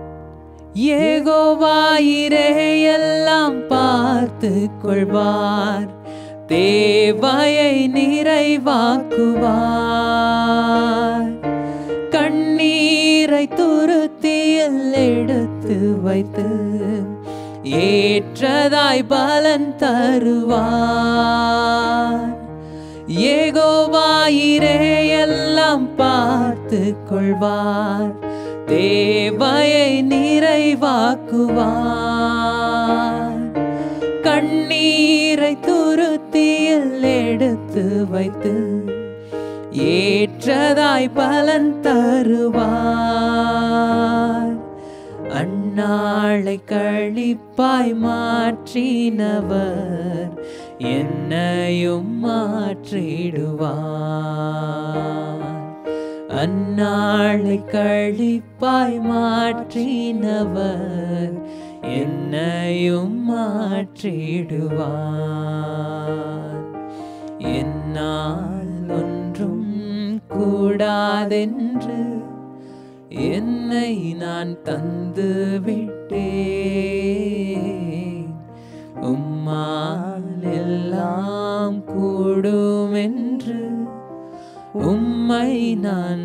ஏகோவாயிரே எல்லாம் பார்த்து கொள்வார் தேவையை நிறைவாக்குவார் கண்ணீரை துருத்தியில் எடுத்து வைத்து ஏற்றதாய் பலன் தருவார் ஏகோவாயிரே எல்லாம் பார்த்து கொள்வார் தேவையை நிறைவாக்குவார் கண்ணீரை துருத்தியில் எடுத்து வைத்து ஏற்றதாய் பலன் தருவார் அந்நாளை கழிப்பாய் மாற்றினவர் என்னையும் மாற்றிடுவார் அந்நாளை கழிப்பாய் மாற்றினவர் என்னையும் மாற்றிடுவார் என்னால் ஒன்றும் கூடாதென்று என்னை நான் தந்து விட்டேன் உம்மால் எல்லாம் கூடும் என்று உம்மை நான்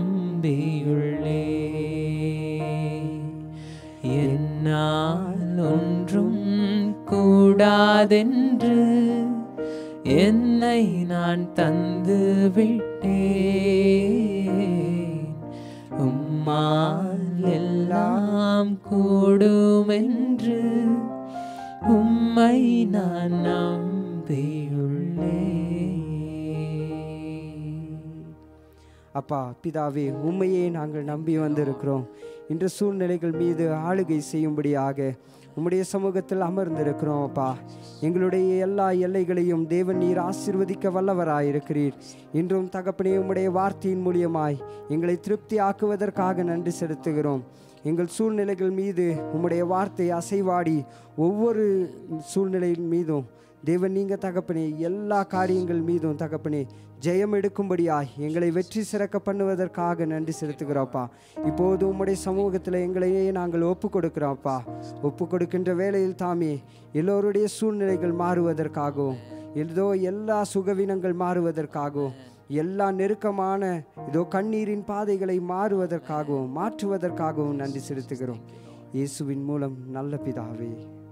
நம்பியுள்ளேன் என்னால் ஒன்றும் கூடாதென்று என்னை நான் தந்து விட்டேன் உம்மால் எல்லாம் கூடும் என்று உம்மை நான் நம்பியுள்ளேன் அப்பா பிதாவே உண்மையே நாங்கள் நம்பி வந்திருக்கிறோம் இன்று சூழ்நிலைகள் மீது ஆளுகை செய்யும்படியாக உம்முடைய சமூகத்தில் அமர்ந்திருக்கிறோம் அப்பா எங்களுடைய எல்லா எல்லைகளையும் தேவன் நீர் ஆசீர்வதிக்க வல்லவராயிருக்கிறீர் இன்றும் தகப்பனே உம்முடைய வார்த்தையின் மூலியமாய் எங்களை திருப்தி ஆக்குவதற்காக நன்றி செலுத்துகிறோம் எங்கள் சூழ்நிலைகள் மீது உம்முடைய வார்த்தை அசைவாடி ஒவ்வொரு சூழ்நிலையின் மீதும் தேவன் நீங்க தகப்பனே எல்லா காரியங்கள் மீதும் தகப்பனே ஜெயம் எடுக்கும்படியாய் எங்களை வெற்றி சிறக்க பண்ணுவதற்காக நன்றி செலுத்துகிறோப்பா இப்போது உம்முடைய சமூகத்தில் எங்களையே நாங்கள் ஒப்பு கொடுக்கிறோம்ப்பா ஒப்பு கொடுக்கின்ற வேளையில் தாமே எல்லோருடைய சூழ்நிலைகள் மாறுவதற்காகவும் ஏதோ எல்லா சுகவீனங்கள் மாறுவதற்காகவும் எல்லா நெருக்கமான இதோ கண்ணீரின் பாதைகளை மாறுவதற்காகவும் மாற்றுவதற்காகவும் நன்றி செலுத்துகிறோம் இயேசுவின் மூலம் நல்ல பிதாவே